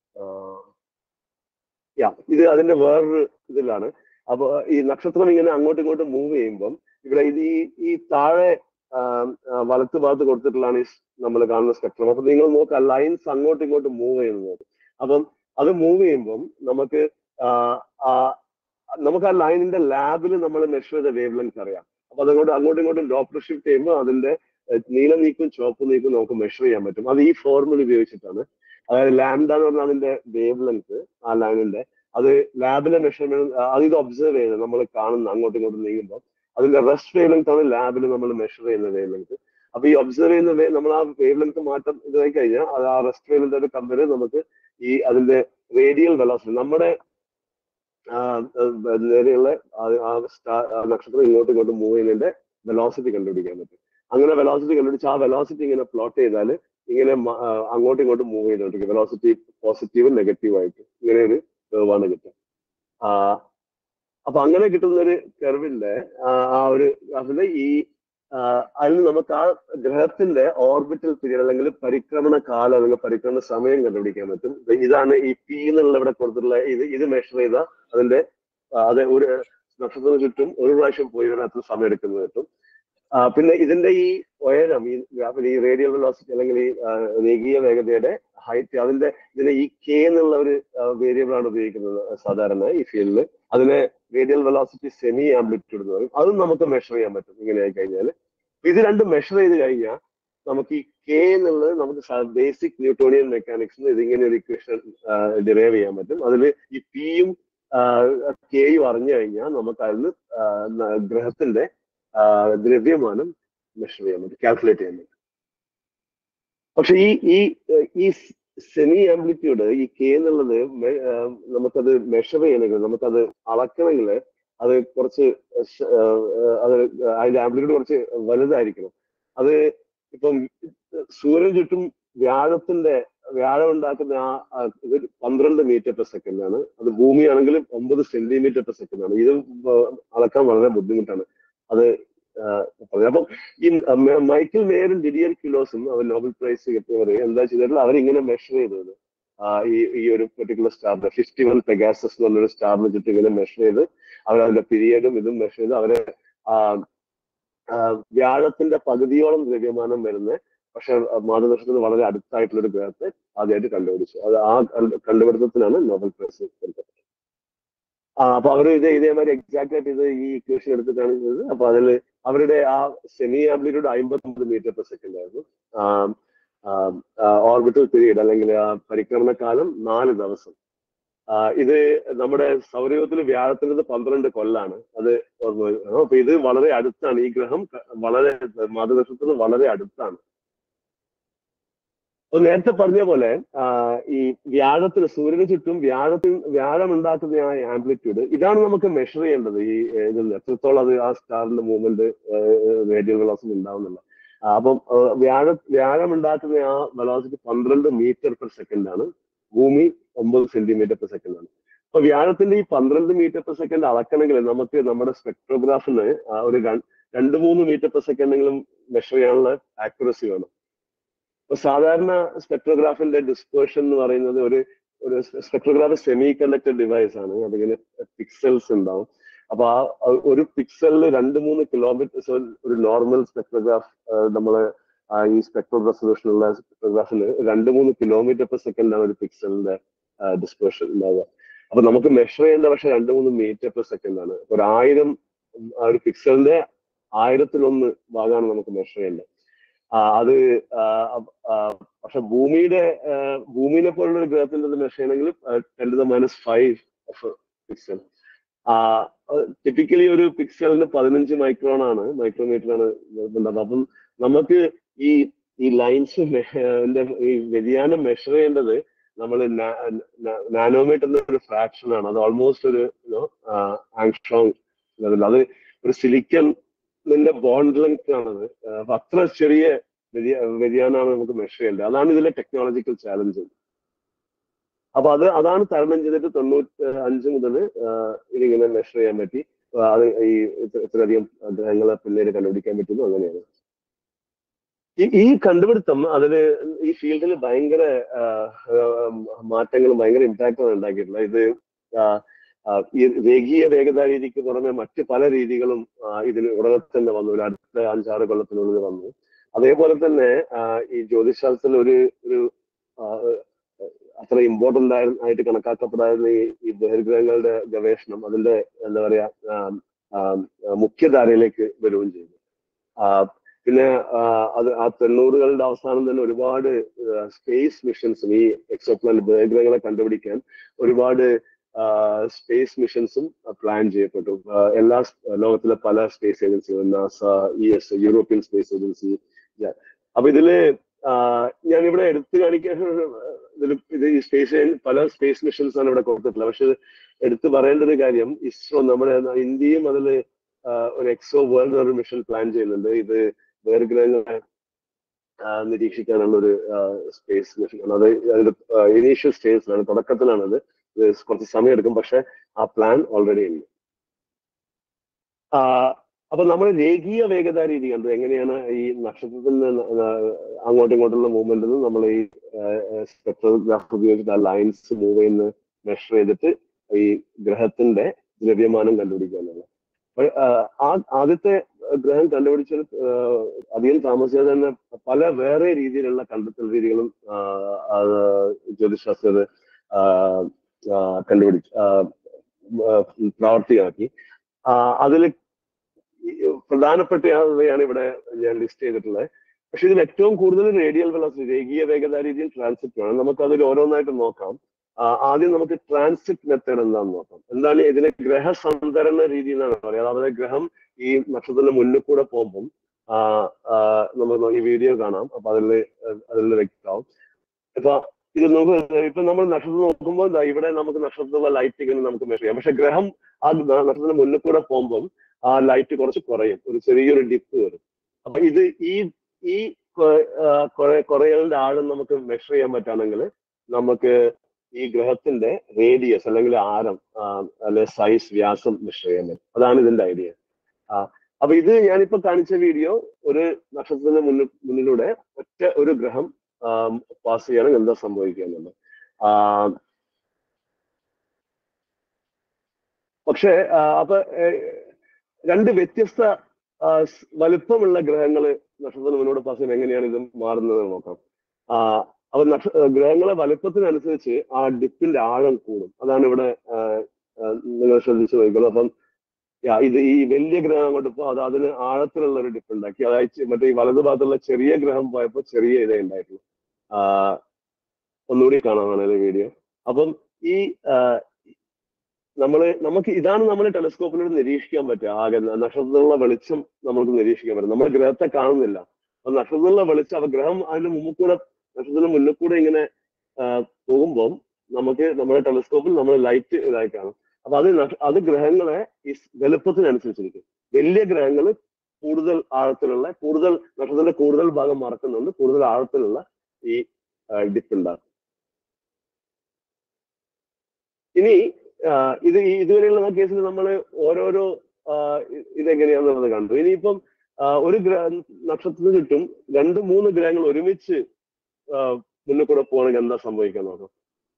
യാ ഇത് അതിന്റെ വേറൊരു ഇതിലാണ് അപ്പൊ ഈ നക്ഷത്രം ഇങ്ങനെ അങ്ങോട്ടും ഇങ്ങോട്ടും മൂവ് ചെയ്യുമ്പം ഇവിടെ ഇത് ഈ ഈ താഴെ ആ, ആ, വലത്ത് ഭാഗത്ത് കൊടുത്തിട്ടുള്ളതാണ് ഈ നമ്മൾ കാണുന്ന സ്പെക്ട്രം അപ്പൊ നിങ്ങൾ നോക്കുക ലൈൻസ് അങ്ങോട്ടും ഇങ്ങോട്ടും മൂവ് ചെയ്യുന്നത് അപ്പം അത് മൂവ് ചെയ്യുമ്പം നമുക്ക് ആ, ആ, നമുക്ക് ആ ലൈനിന്റെ ലാബിൽ നമ്മൾ മെഷർ ചെയ്ത വേവ് ലെങ്ത് അറിയാം അപ്പൊ അതുകൊണ്ട് അങ്ങോട്ടും ഇങ്ങോട്ടും ഡോപ്ലർ ഷിഫ്റ്റ് ചെയ്യുമ്പോൾ അതിന്റെ ഏഹ്, നീല നീക്കും ചുവപ്പ് നീക്കും നമുക്ക് മെഷർ ചെയ്യാൻ പറ്റും അത് ഈ ഫോർമുല ഉപയോഗിച്ചിട്ടാണ് അതായത് ലാംഡ എന്ന് പറഞ്ഞാൽ അതിന്റെ വേവ് ലെങ്ത് ആ ലൈനിന്റെ അത് ലാബിലെ മെഷർമെന്റ് അത് ഇത് ഒബ്സർവ് ചെയ്യുന്നത് നമ്മൾ കാണുന്ന അങ്ങോട്ടും ഇങ്ങോട്ടും നീങ്ങുമ്പോൾ അതിന്റെ റെസ്റ്റ് വേവ് ലെങ്ത് ആണ് ലാബിൽ നമ്മൾ മെഷർ ചെയ്യുന്ന വേവ് ലെങ്ത് അപ്പൊ ഈ ഒബ്സർവ് ചെയ്യുന്ന wave- നമ്മൾ ആ വേവ് ലെങ്ത് മാറ്റം ഇതായി കഴിഞ്ഞാൽ അത് ആ റെസ്റ്റ് വേവ് ലെങ്ത് കമ്പയർ നമുക്ക് ഈ അതിന്റെ റേഡിയൽ വെലോസിറ്റി നമ്മുടെ ആ, ആ, നേരെയുള്ള ആ- ആ സ്റ്റാർ ആ നക്ഷത്രം ഇങ്ങോട്ടും ഇങ്ങോട്ടും മൂവ് ചെയ്യുന്നതിന്റെ വെലോസിറ്റി കണ്ടുപിടിക്കാൻ പറ്റും അങ്ങനെ വെലോസിറ്റി കണ്ടുപിടിച്ച് ആ വെലോസിറ്റി ഇങ്ങനെ പ്ലോട്ട് ചെയ്താൽ ഇങ്ങനെ മ- ആ, അങ്ങോട്ടും ഇങ്ങോട്ടും മൂവ് ചെയ്തോണ്ടിരിക്കും വെലോസിറ്റി പോസിറ്റീവും നെഗറ്റീവും ആയിട്ട് ഇങ്ങനെ ഒരു കേർവാണ് കിട്ടുക ആ, അപ്പൊ അങ്ങനെ കിട്ടുന്ന ഒരു കെർവിന്റെ ആ ഒരു ഗ്രാഫില് ഈ ആ, അതിൽ നമുക്ക് ആ ഗ്രഹത്തിന്റെ ഓർബിറ്റൽ പീരീഡ് അല്ലെങ്കിൽ പരിക്രമണ കാലം അല്ലെങ്കിൽ പരിക്രമണ സമയം കണ്ടുപിടിക്കാൻ പറ്റും ഇത് ഇതാണ് ഈ പി എന്നുള്ള ഇവിടെ കൊടുത്തിട്ടുള്ള ഇത് ഇത് മെഷർ ചെയ്ത അതിന്റെ ആ, അത് ഒരു നക്ഷത്രത്തിന് ചുറ്റും ഒരു പ്രാവശ്യം പോയി ഇതിനകത്ത് സമയം എടുക്കുന്നത് കിട്ടും ആ, പിന്നെ ഇതിന്റെ ഈ ഉയരം ഈ ഗ്രാഫിൽ ഈ റേഡിയൽ വെലോസിറ്റി അല്ലെങ്കിൽ ഈ ആ, രേഖീയ വേഗതയുടെ ഹൈറ്റ് അതിന്റെ ഇതിന് ഈ കെ എന്നുള്ള ഒരു വേരിയബിൾ ആണ് ഉപയോഗിക്കുന്നത് സാധാരണ ഈ ഫീൽഡിൽ അതിനെ റേഡിയൽ വെലോസിറ്റി സെമി ആംപ്ലിറ്റ്യൂഡ് എന്ന് പറയും അതും നമുക്ക് മെഷർ ചെയ്യാൻ പറ്റും ഇങ്ങനെ ആയി കഴിഞ്ഞാൽ ഇത് രണ്ടും മെഷർ ചെയ്ത് കഴിഞ്ഞാൽ നമുക്ക് ഈ കെ എന്നുള്ളത് നമുക്ക് ബേസിക് ന്യൂട്ടോണിയൻ മെക്കാനിക്സിന് ഇതിങ്ങനെ ഒരു ഇക്വേഷൻ ഡിറൈവ് ചെയ്യാൻ പറ്റും അതിൽ ഈ പിയും കെയും അറിഞ്ഞു കഴിഞ്ഞാൽ നമുക്ക് അതിൽ ഗ്രഹത്തിന്റെ ആ, ദ്രവ്യമാനം മെഷർ ചെയ്യാൻ പറ്റും കാൽക്കുലേറ്റ് ചെയ്യാൻ പറ്റും പക്ഷെ ഈ ഈ ഏഹ്, ഈ സെമി ആംപ്ലിറ്റ്യൂഡ് ഈ കെ എന്നുള്ളത് മെ- ആഹ് നമുക്കത് മെഷർ ചെയ്യണമെങ്കിൽ നമുക്കത് അളക്കണമെങ്കിൽ അത് കുറച്ച് ശ- ആഹ് അത് അതിന്റെ ആംപ്ലിറ്റ്യൂഡ് കുറച്ച് വലുതായിരിക്കണം അത് ഇപ്പം സൂര്യന് ചുറ്റും വ്യാഴത്തിന്റെ വ്യാഴം ഉണ്ടാക്കുന്ന ആ ആ ഇത് പന്ത്രണ്ട് മീറ്റർ പെർ സെക്കൻഡ് ആണ് അത് ഭൂമിയാണെങ്കിൽ ഒമ്പത് സെന്റിമീറ്റർ പെർ സെക്കൻഡ് ആണ് ഇത് വ- അളക്കാൻ വളരെ ബുദ്ധിമുട്ടാണ് അത് ആഹ് പറഞ്ഞത്. അപ്പം ഈ മ- മൈക്കിൾ മേയറും ഡിഡിയർ കിലോസും അവർ നോബൽ പ്രൈസ് കിട്ടിയവർ എന്താ ചെയ്തിട്ടുള്ള അവരിങ്ങനെ മെഷർ ചെയ്തത് ആ, ഈ ഈ ഒരു പെർട്ടിക്കുലർ സ്റ്റാറിന്റെ ഫിഫ്റ്റി വൺ പെഗാസസ് എന്നുള്ളൊരു സ്റ്റാറിന് ചുറ്റും ഇങ്ങനെ മെഷർ ചെയ്ത് അവർ അതിന്റെ പീരിയഡും ഇതും മെഷർ ചെയ്ത് അവരെ ആ, ആ, വ്യാഴത്തിന്റെ പകുതിയോളം ദ്രവ്യമാനം വരുന്ന പക്ഷെ മാതൃനക്ഷത്രത്തിന് വളരെ അടുത്തായിട്ടുള്ള ഒരു ഗ്രഹത്തെ ആദ്യമായിട്ട് കണ്ടുപിടിച്ചു അത് ആ കണ്ട്- കണ്ടുപിടുത്തത്തിനാണ് നോബൽ പ്രൈസ് കൊടുത്തത് ആ അപ്പൊ അവർ ഇത് ഇതേമാതിരി എക്സാക്ട് ആയിട്ട് ഇത് ഈ ഇക്വേഷൻ എടുത്തിട്ടാണ് ചെയ്തത് അപ്പൊ അതിൽ അവരുടെ ആ സെമി ആംപ്ലിറ്റ്യൂഡ് അമ്പത്തൊമ്പത് മീറ്റർ പെർ സെക്കൻഡ് ആയിരുന്നു ഓർബിറ്റൽ പീരീഡ് അല്ലെങ്കിൽ ആ പരിക്രമണ കാലം നാല് ദിവസം ആ, ഇത് നമ്മുടെ സൗരയൂഥത്തിൽ വ്യാഴത്തിനത് പന്ത്രണ്ട് കൊല്ലാണ് അത് ഓർമ്മ വേണം. അപ്പൊ ഇത് വളരെ അടുത്താണ് ഈ ഗ്രഹം ക- വളരെ മാതൃനക്ഷത്രത്തിന് വളരെ അടുത്താണ് അപ്പൊ നേരത്തെ പറഞ്ഞ പോലെ ആ, ഈ വ്യാഴത്തിന് സൂര്യന് ചുറ്റും വ്യാഴത്തിൽ വ്യാഴം ഉണ്ടാക്കുന്ന ആ ആംപ്ലിറ്റ്യൂഡ് ഇതാണ് നമുക്ക് മെഷർ ചെയ്യേണ്ടത് ഈ ഏ, ഇതിൽ എത്രത്തോളം അത് ആ സ്റ്റാറിന്റെ മൂവ്മെന്റ് റേഡിയൽ വെലോസിറ്റി ഉണ്ടാവുന്നില്ല ആ, അപ്പം ആ, വ്യാഴ വ്യാഴം ഉണ്ടാക്കുന്ന ആ വെലോസിറ്റി പന്ത്രണ്ട് മീറ്റർ പെർ സെക്കൻഡ് ആണ് ഭൂമി ഒമ്പത് സെന്റിമീറ്റർ പെർ സെക്കൻഡ് ആണ് അപ്പൊ വ്യാഴത്തിന്റെ ഈ പന്ത്രണ്ട് മീറ്റർ പെർ സെക്കൻഡ് അളക്കണമെങ്കിൽ നമുക്ക് നമ്മുടെ സ്പെക്ട്രോഗ്രാഫിന് ഒരു ര- രണ്ട് മൂന്ന് മീറ്റർ പെർ സെക്കൻഡെങ്കിലും മെഷർ ചെയ്യാനുള്ള ആക്യുറസി വേണം ഇപ്പൊ സാധാരണ സ്പെക്ട്രോഗ്രാഫിന്റെ ഡിസ്പേർഷൻ എന്ന് പറയുന്നത് ഒരു ഒരു സ്പെക്ട്രോഗ്രാഫ് സെമി കണ്ടക്ടർ ഡിവൈസ് ആണ് അതിങ്ങനെ പിക്സൽസ് ഉണ്ടാവും അപ്പൊ ആ ആ ഒരു പിക്സലിൽ രണ്ട് മൂന്ന് കിലോമീറ്റർ ഒരു നോർമൽ സ്പെക്ട്രോഗ്രാഫ് നമ്മള് ആ ഈ സ്പെക്ട്രൽ റെസൊല്യൂഷനുള്ള സ്പെക്ട്രോഗ്രാഫിന് രണ്ട് മൂന്ന് കിലോമീറ്റർ പെർ സെക്കൻഡ് ആണ് ഒരു പിക്സലിന്റെ ഡിസ്പേർഷൻ ഉണ്ടാവുക അപ്പൊ നമുക്ക് മെഷർ ചെയ്യേണ്ട പക്ഷെ രണ്ട് മൂന്ന് മീറ്റർ പെർ സെക്കൻഡ് ആണ് ഒരു ആയിരം ഉം, ആ ഒരു പിക്സലിന്റെ ആയിരത്തിലൊന്ന് ഭാഗമാണ് നമുക്ക് മെഷർ ചെയ്യേണ്ടത് ആ, അത് ആ, ആ, പക്ഷെ ഭൂമിയുടെ ആ, ഭൂമിനെ പോലുള്ള ഒരു ഗ്രഹത്തിന്റെ മെഷർ ചെയ്യണമെങ്കിൽ ten to the minus five of pixel typically ഒരു പിക്സലിന് പതിനഞ്ച് മൈക്രോൺ ആണ് മൈക്രോമീറ്റർ ആണ് നിർബന്ധം അപ്പം നമുക്ക് ഈ ഈ ലൈൻസ് ഈ വ്യതിയാനം മെഷർ ചെയ്യേണ്ടത് നമ്മൾ നാനോമീറ്റർ എന്ന ഒരു ഫ്രാക്ഷൻ ആണ് അത് ഓൾമോസ്റ്റ് ഒരു ആങ്സ്ട്രോങ് ലെവൽ അത് ഒരു സിലിക്കണിന്റെ ബോണ്ട് ലെങ്ത് ആണത് ആ, അപ്പൊ അത്ര ചെറിയ വ്യതിയ- വ്യതിയാനമാണ് നമുക്ക് മെഷർ ചെയ്യേണ്ടത് അതാണ് ഇതിലെ ടെക്നോളജിക്കൽ ചാലഞ്ച് അപ്പൊ അത് അതാണ് തരണം ചെയ്തിട്ട് തൊണ്ണൂറ്റി അഞ്ച് മുതൽ ഇതിങ്ങനെ മെഷർ ചെയ്യാൻ പറ്റി ആ, അത് ഈ ഇത്ര- ഇത്രയധികം ഗ്രഹങ്ങളെ പിന്നീട് കണ്ടുപിടിക്കാൻ പറ്റുന്നു അങ്ങനെയാണ് ഈ ഈ കണ്ടുപിടുത്തം അതില് ഈ ഫീൽഡിൽ ഭയങ്കര ആ, ആ, മാറ്റങ്ങളും ഭയങ്കര ഇമ്പാക്റ്റും ഉണ്ടാക്കിയിട്ടില്ല ഇത് ആ, ആ, ഈ രേഖീയ വേഗത രീതിക്ക് പുറമെ മറ്റ് പല രീതികളും ആ, ഇതിന് ഉടനെ തന്നെ വന്നു ഒരു അടുത്ത അഞ്ചാറ് കൊല്ലത്തിനുള്ളിൽ വന്നു അതേപോലെ തന്നെ ആ, ഈ ജ്യോതിശാസ്ത്രത്തിൽ ഒരു ഒരു ആ, അത്ര ഇമ്പോർട്ടന്റ് ആയിട്ട് കണക്കാക്കപ്പെടാവുന്ന ഈ ഈ ബഹിർഗ്രഹങ്ങളുടെ ഗവേഷണം അതിന്റെ എന്താ പറയാ ആ, ആ, മുഖ്യധാരയിലേക്ക് വരികയും ചെയ്തു ആ, പിന്നെ ആ, അത് ആ തൊണ്ണൂറുകളുടെ അവസാനം തന്നെ ഒരുപാട് സ്പേസ് മിഷൻസും ഈ എക്സോപ്ലാനറ്റ് ബഹിർഗ്രഹങ്ങളെ കണ്ടുപിടിക്കാൻ ഒരുപാട് സ്പേസ് മിഷൻസും പ്ലാൻ ചെയ്യപ്പെട്ടു ആ, എല്ലാ സ് ലോകത്തിലെ പല സ്പേസ് ഏജൻസികളും NASA E S European space agency അപ്പൊ ഇതില് ആ, ഞാൻ ഇവിടെ എടുത്തു കാണിക്കാൻ ഇതിൽ ഇത് ഈ സ്പേസ് പല സ്പേസ് മിഷൻസ് ആണ് ഇവിടെ കൊടുത്തിട്ടുള്ളത് പക്ഷെ ഇത് എടുത്തു പറയേണ്ട ഒരു കാര്യം ഇസ്രോ നമ്മുടെ ഇന്ത്യയും അതില് ആ, ഒരു എക്സോ വേൾഡ് ഒരു മിഷൻ പ്ലാൻ ചെയ്യുന്നുണ്ട് ഇത് ബഹിർഗ്രഹങ്ങളെ ആ, നിരീക്ഷിക്കാനുള്ള ഒരു സ്പേസ് മെഷീൻ അത് അതിന്റെ ഇനീഷ്യൽ സ്റ്റേജിലാണ് തുടക്കത്തിലാണ് അത് ഇത് കുറച്ച് സമയം എടുക്കും പക്ഷെ ആ പ്ലാൻ ഓൾറെഡി ഉണ്ട് ആ, അപ്പൊ നമ്മൾ രേഖീയ വേഗത രീതി കണ്ടു എങ്ങനെയാണ് ഈ നക്ഷത്രത്തിൽ നിന്ന് അങ്ങോട്ടും ഇങ്ങോട്ടുള്ള മൂവ്മെന്റിൽ നമ്മൾ ഈ സ്പെക്ട്രോഗ്രാഫ് ഉപയോഗിച്ചിട്ട് ആ ലൈൻസ് മൂവ് ചെയ്യുന്ന മെഷർ ചെയ്തിട്ട് ഈ ഗ്രഹത്തിന്റെ ദ്രവ്യമാനം കണ്ടുപിടിക്കുക എന്നുള്ളത് അപ്പൊ, ആ, ആ- ആദ്യത്തെ ഗ്രഹം കണ്ടുപിടിച്ചത് ആ, അധികം താമസിയാതെ തന്നെ പല വേറെ രീതിയിലുള്ള കണ്ടെത്തൽ രീതികളും ആ, ആ, ജ്യോതിശാസ്ത്രർ ആ, ആ, കണ്ടുപിടിച്ചു ആ, ആ, പ്രാവർത്തികമാക്കി അതിൽ പ്രധാനപ്പെട്ടവയാണ് ഇവിടെ ഞാൻ ലിസ്റ്റ് ചെയ്തിട്ടുള്ളത് പക്ഷെ ഇതിൽ ഏറ്റവും കൂടുതൽ റേഡിയൽ വെലോസിറ്റി രേഖീയ വേഗത രീതിയിൽ ട്രാൻസിറ്റ് വേണം നമുക്ക് അതിൽ ഓരോന്നായിട്ട് നോക്കാം ആ, ആദ്യം നമുക്ക് ട്രാൻസിറ്റ് മെത്തേഡ് എന്താണെന്ന് നോക്കാം എന്താണ് ഇതിനെ ഗ്രഹസന്തരണ രീതി എന്നാണ് പറയുക അതായത് ഗ്രഹം ഈ നക്ഷത്രത്തിന്റെ മുന്നിൽ കൂടെ പോകുമ്പം ആ, ആ, നമുക്ക് ഈ വീഡിയോ കാണാം അപ്പൊ അതിൽ അതിൽ വ്യക്തമാവും ഇപ്പൊ ഇത് നമുക്ക് ഇപ്പൊ നമ്മൾ നക്ഷത്രം നോക്കുമ്പോൾ ദാ ഇവിടെ നമുക്ക് നക്ഷത്രത്തിലുള്ള ലൈറ്റ് ഇങ്ങനെ നമുക്ക് മെഷർ ചെയ്യാം പക്ഷെ ഗ്രഹം ആ ന- നക്ഷത്രത്തിന്റെ മുന്നിൽ കൂടെ പോകുമ്പോൾ ആ ലൈറ്റ് കുറച്ച് കുറയും ഒരു ചെറിയൊരു ഡിപ്പ് വരും അപ്പൊ ഇത് ഈ ഈ കൊ- ആ, കുറെ കുറയലിന്റെ ആഴം നമുക്ക് മെഷർ ചെയ്യാൻ പറ്റുകയാണെങ്കിൽ നമുക്ക് ഈ ഗ്രഹത്തിന്റെ റേഡിയസ് അല്ലെങ്കിൽ ആരം ആ, അല്ലെ സൈസ് വ്യാസം മെഷർ ചെയ്യാൻ പറ്റും അതാണ് ഇതിന്റെ ഐഡിയ അപ്പൊ ഇത് ഞാനിപ്പോ കാണിച്ച വീഡിയോ ഒരു നക്ഷത്രത്തിന്റെ മുന്നിൽ മുന്നിലൂടെ ഒറ്റ ഒരു ഗ്രഹം പാസ് ചെയ്യുകയാണെങ്കിൽ എന്താ സംഭവിക്കുക എന്നുള്ളത് ആ, പക്ഷേ ആ, അപ്പൊ ഏ, രണ്ട് വ്യത്യസ്ത ആ, സ് വലുപ്പമുള്ള ഗ്രഹങ്ങൾ നക്ഷത്രത്തിന് മുന്നോട്ട് പാസ് ചെയ്യുമ്പോൾ എങ്ങനെയാണ് ഇത് മാറുന്നത് എന്ന് നോക്കാം ആ, അപ്പൊ നക്ഷ ഗ്രഹങ്ങളെ വലുപ്പത്തിനനുസരിച്ച് ആ ഡിപ്പിന്റെ ആഴം കൂടും അതാണ് ഇവിടെ ആ, ആ, നിങ്ങൾ ശ്രദ്ധിച്ചു നോക്കണം അപ്പം യാ, ഇത് ഈ വലിയ ഗ്രഹം അങ്ങോട്ട് പോ അത് അതിന് ആഴത്തിലുള്ള ഒരു ഡിപ്പ് ഉണ്ടാക്കി അതായത് മറ്റേ ഈ വലതു ഭാഗത്തുള്ള ചെറിയ ഗ്രഹം പോയപ്പോൾ ചെറിയ ഇതേ ഉണ്ടായിട്ടുള്ളൂ ആ, ഒന്നുകൂടി കാണാമാണ് വീഡിയോ അപ്പം ഈ ആ, നമ്മള് നമുക്ക് ഇതാണ് നമ്മൾ ടെലിസ്കോപ്പിലൂടെ നിരീക്ഷിക്കാൻ പറ്റുക ആകെ ന- നക്ഷത്രത്തിലുള്ള വെളിച്ചം നമുക്ക് നിരീക്ഷിക്കാൻ പറ്റും നമ്മൾ ഗ്രഹത്തെ കാണുന്നില്ല അപ്പൊ നക്ഷത്രത്തിലുള്ള വെളിച്ചം അപ്പൊ ഗ്രഹം അതിന്റെ മുമ്പിൽ കൂടെ നക്ഷത്രത്തിന്റെ മുന്നിൽ കൂടെ ഇങ്ങനെ ആ, പോകുമ്പോൾ നമുക്ക് നമ്മുടെ ടെലിസ്കോപ്പിൽ നമ്മൾ ലൈറ്റ് ഇതായി കാണും അപ്പൊ അത് നക്ഷ- അത് ഗ്രഹങ്ങളെ ഈ സ് വലുപ്പത്തിനനുസരിച്ചിരിക്കും വലിയ ഗ്രഹങ്ങൾ കൂടുതൽ ആഴത്തിലുള്ള കൂടുതൽ നക്ഷത്രത്തിന്റെ കൂടുതൽ ഭാഗം മറക്കുന്നുണ്ട് കൂടുതൽ ആഴത്തിലുള്ള ഈ ഡിപ്പ് ഉണ്ടാകും ഇനി ആ, ഇത് ഈ ഇതുവരെയുള്ള കേസിൽ നമ്മൾ ഓരോരോ ആ, ഇ- ഇതെങ്ങനെയാന്നുള്ളത് കണ്ടു ഇനിയിപ്പം ആ, ഒരു ഗ്രഹ നക്ഷത്രത്തിന് ചുറ്റും രണ്ട് മൂന്ന് ഗ്രഹങ്ങൾ ഒരുമിച്ച് ആ, മുന്നിൽ കൂടെ പോകണമെങ്കിൽ എന്താ സംഭവിക്കാൻ നോക്കാം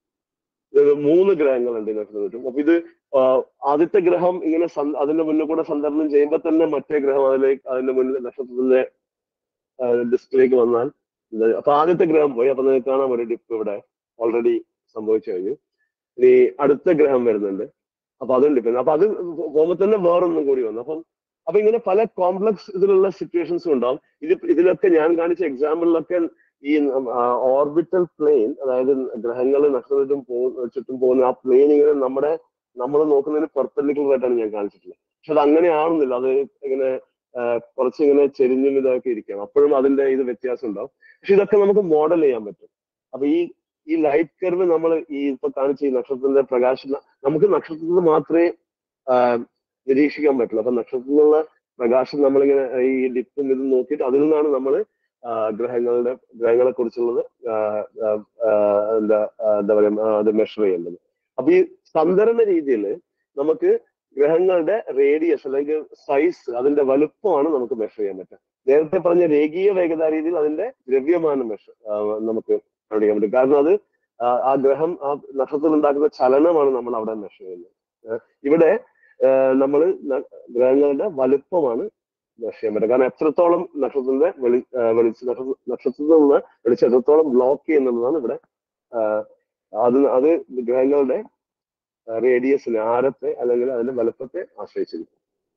ഇത് മൂന്ന് ഗ്രഹങ്ങളുണ്ട് ഈ നക്ഷത്രത്തിന് ചുറ്റും അപ്പൊ ഇത് ആ, ആദ്യത്തെ ഗ്രഹം ഇങ്ങനെ സന്- അതിന്റെ മുന്നിൽ കൂടെ സന്ദർശനം ചെയ്യുമ്പോൾ തന്നെ മറ്റേ ഗ്രഹം അതിലേക്ക് അതിന്റെ മുന്നിൽ നക്ഷത്രത്തിന്റെ ഡിസ്പ്ലേക്ക് വന്നാൽ ഇത് അപ്പൊ ആദ്യത്തെ ഗ്രഹം പോയി അപ്പൊ നിങ്ങൾക്ക് കാണാം ഒരു ഡിപ്പ് ഇവിടെ ഓൾറെഡി സംഭവിച്ചു കഴിഞ്ഞു ഇനി അടുത്ത ഗ്രഹം വരുന്നുണ്ട് അപ്പൊ അതും ഡിപ്പെൻഡ് അപ്പൊ അത് പോകുമ്പോൾ തന്നെ വേറൊന്നും കൂടി വന്നു അപ്പം അപ്പൊ ഇങ്ങനെ പല കോംപ്ലക്സ് ഇതിലുള്ള സിറ്റുവേഷൻസും ഉണ്ടാവും ഇത് ഇതിലൊക്കെ ഞാൻ കാണിച്ച എക്സാമ്പിളിലൊക്കെ ഈ ഓർബിറ്റൽ പ്ലെയിൻ അതായത് ഗ്രഹങ്ങൾ നക്ഷത്രത്തിലും പോ- ചുറ്റും പോകുന്ന ആ പ്ലെയിൻ ഇങ്ങനെ നമ്മുടെ നമ്മൾ നോക്കുന്നതിന് പെർപെൻഡിക്കുലർ ആയിട്ടാണ് ഞാൻ കാണിച്ചിട്ടുള്ളത് പക്ഷെ അത് അങ്ങനെ ആവുന്നില്ല അത് ഇങ്ങനെ ആ, കുറച്ചിങ്ങനെ ചെരിഞ്ഞും ഇതൊക്കെ ഇരിക്കാം അപ്പോഴും അതിന്റെ ഇത് വ്യത്യാസം ഉണ്ടാവും പക്ഷെ ഇതൊക്കെ നമുക്ക് മോഡൽ ചെയ്യാൻ പറ്റും അപ്പൊ ഈ ഈ ലൈറ്റ് കർവ് നമ്മൾ ഈ ഇപ്പൊ കാണിച്ച ഈ നക്ഷത്രത്തിന്റെ പ്രകാശം നമുക്ക് നക്ഷത്രത്തിൽ മാത്രമേ ആ, നിരീക്ഷിക്കാൻ പറ്റുള്ളൂ അപ്പൊ നക്ഷത്രത്തിലുള്ള പ്രകാശം നമ്മളിങ്ങനെ ഈ ഡിപ്പും ഇതും നോക്കിയിട്ട് അതിൽ നിന്നാണ് നമ്മൾ ഗ്രഹങ്ങളുടെ ഗ്രഹങ്ങളെ കുറിച്ചുള്ളത് ആ, ആ, ആ, എന്താ ആ, എന്താ പറയാ ആ, അത് മെഷർ ചെയ്യേണ്ടത് അപ്പൊ ഈ സന്തരണ രീതിയിൽ നമുക്ക് ഗ്രഹങ്ങളുടെ റേഡിയസ് അല്ലെങ്കിൽ സൈസ് അതിന്റെ വലുപ്പമാണ് നമുക്ക് മെഷർ ചെയ്യാൻ പറ്റുക നേരത്തെ പറഞ്ഞ രേഖീയ വേഗത രീതിയിൽ അതിന്റെ ദ്രവ്യമാനം മെഷർ നമുക്ക് കണ്ടുപിടിക്കാൻ പറ്റും കാരണം അത് ആ, ആ ഗ്രഹം ആ നക്ഷത്രത്തിൽ ഉണ്ടാക്കുന്ന ചലനമാണ് നമ്മൾ അവിടെ മെഷർ ചെയ്യുന്നത് ഏഹ് ഇവിടെ നമ്മൾ ഗ്രഹങ്ങളുടെ വലുപ്പമാണ് മെഷർ ചെയ്യാൻ പറ്റുക കാരണം എത്രത്തോളം നക്ഷത്രത്തിന്റെ വെളി ആ, വെളിച്ച നക്ഷത്ര നക്ഷത്രത്തിൽ നിന്ന് വെളിച്ചം എത്രത്തോളം ബ്ലോക്ക് ചെയ്യുന്നുള്ളതാണ് ഇവിടെ ആ, അത് അത് ഗ്രഹങ്ങളുടെ റേഡിയസിനെ ആരത്തെ അല്ലെങ്കിൽ അതിന്റെ വലുപ്പത്തെ ആശ്രയിച്ചിരിക്കും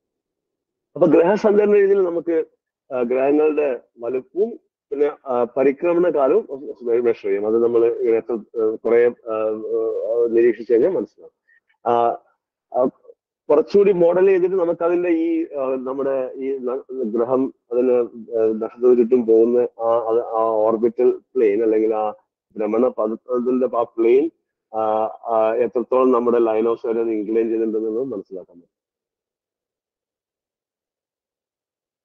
അപ്പൊ ഗ്രഹസഞ്ചാര രീതിയിൽ നമുക്ക് ആ, ഗ്രഹങ്ങളുടെ വലുപ്പവും പിന്നെ ആ, പരിക്രമണ കാലവും മെഷർ ചെയ്യും അത് നമ്മൾ കുറെ നിരീക്ഷിച്ചു കഴിഞ്ഞാൽ മനസ്സിലാവും ആ, ആ, കുറച്ചുകൂടി മോഡൽ ചെയ്തിട്ട് നമുക്ക് അതിന്റെ ഈ ആ, നമ്മുടെ ഈ ന- ഗ്രഹം അതിന് ആ, നക്ഷത്രത്തിന് ചുറ്റും പോകുന്ന ആ അത് ആ ഓർബിറ്റൽ പ്ലെയിൻ അല്ലെങ്കിൽ ആ ഭ്രമണ പദത്തിന്റെ ആ പ്ലെയിൻ എത്രത്തോളം നമ്മുടെ ലൈനോസ് വരെ ഇൻക്ലൈൻ ചെയ്തിട്ടുണ്ടെന്നുള്ളത് മനസ്സിലാക്കാൻ പറ്റും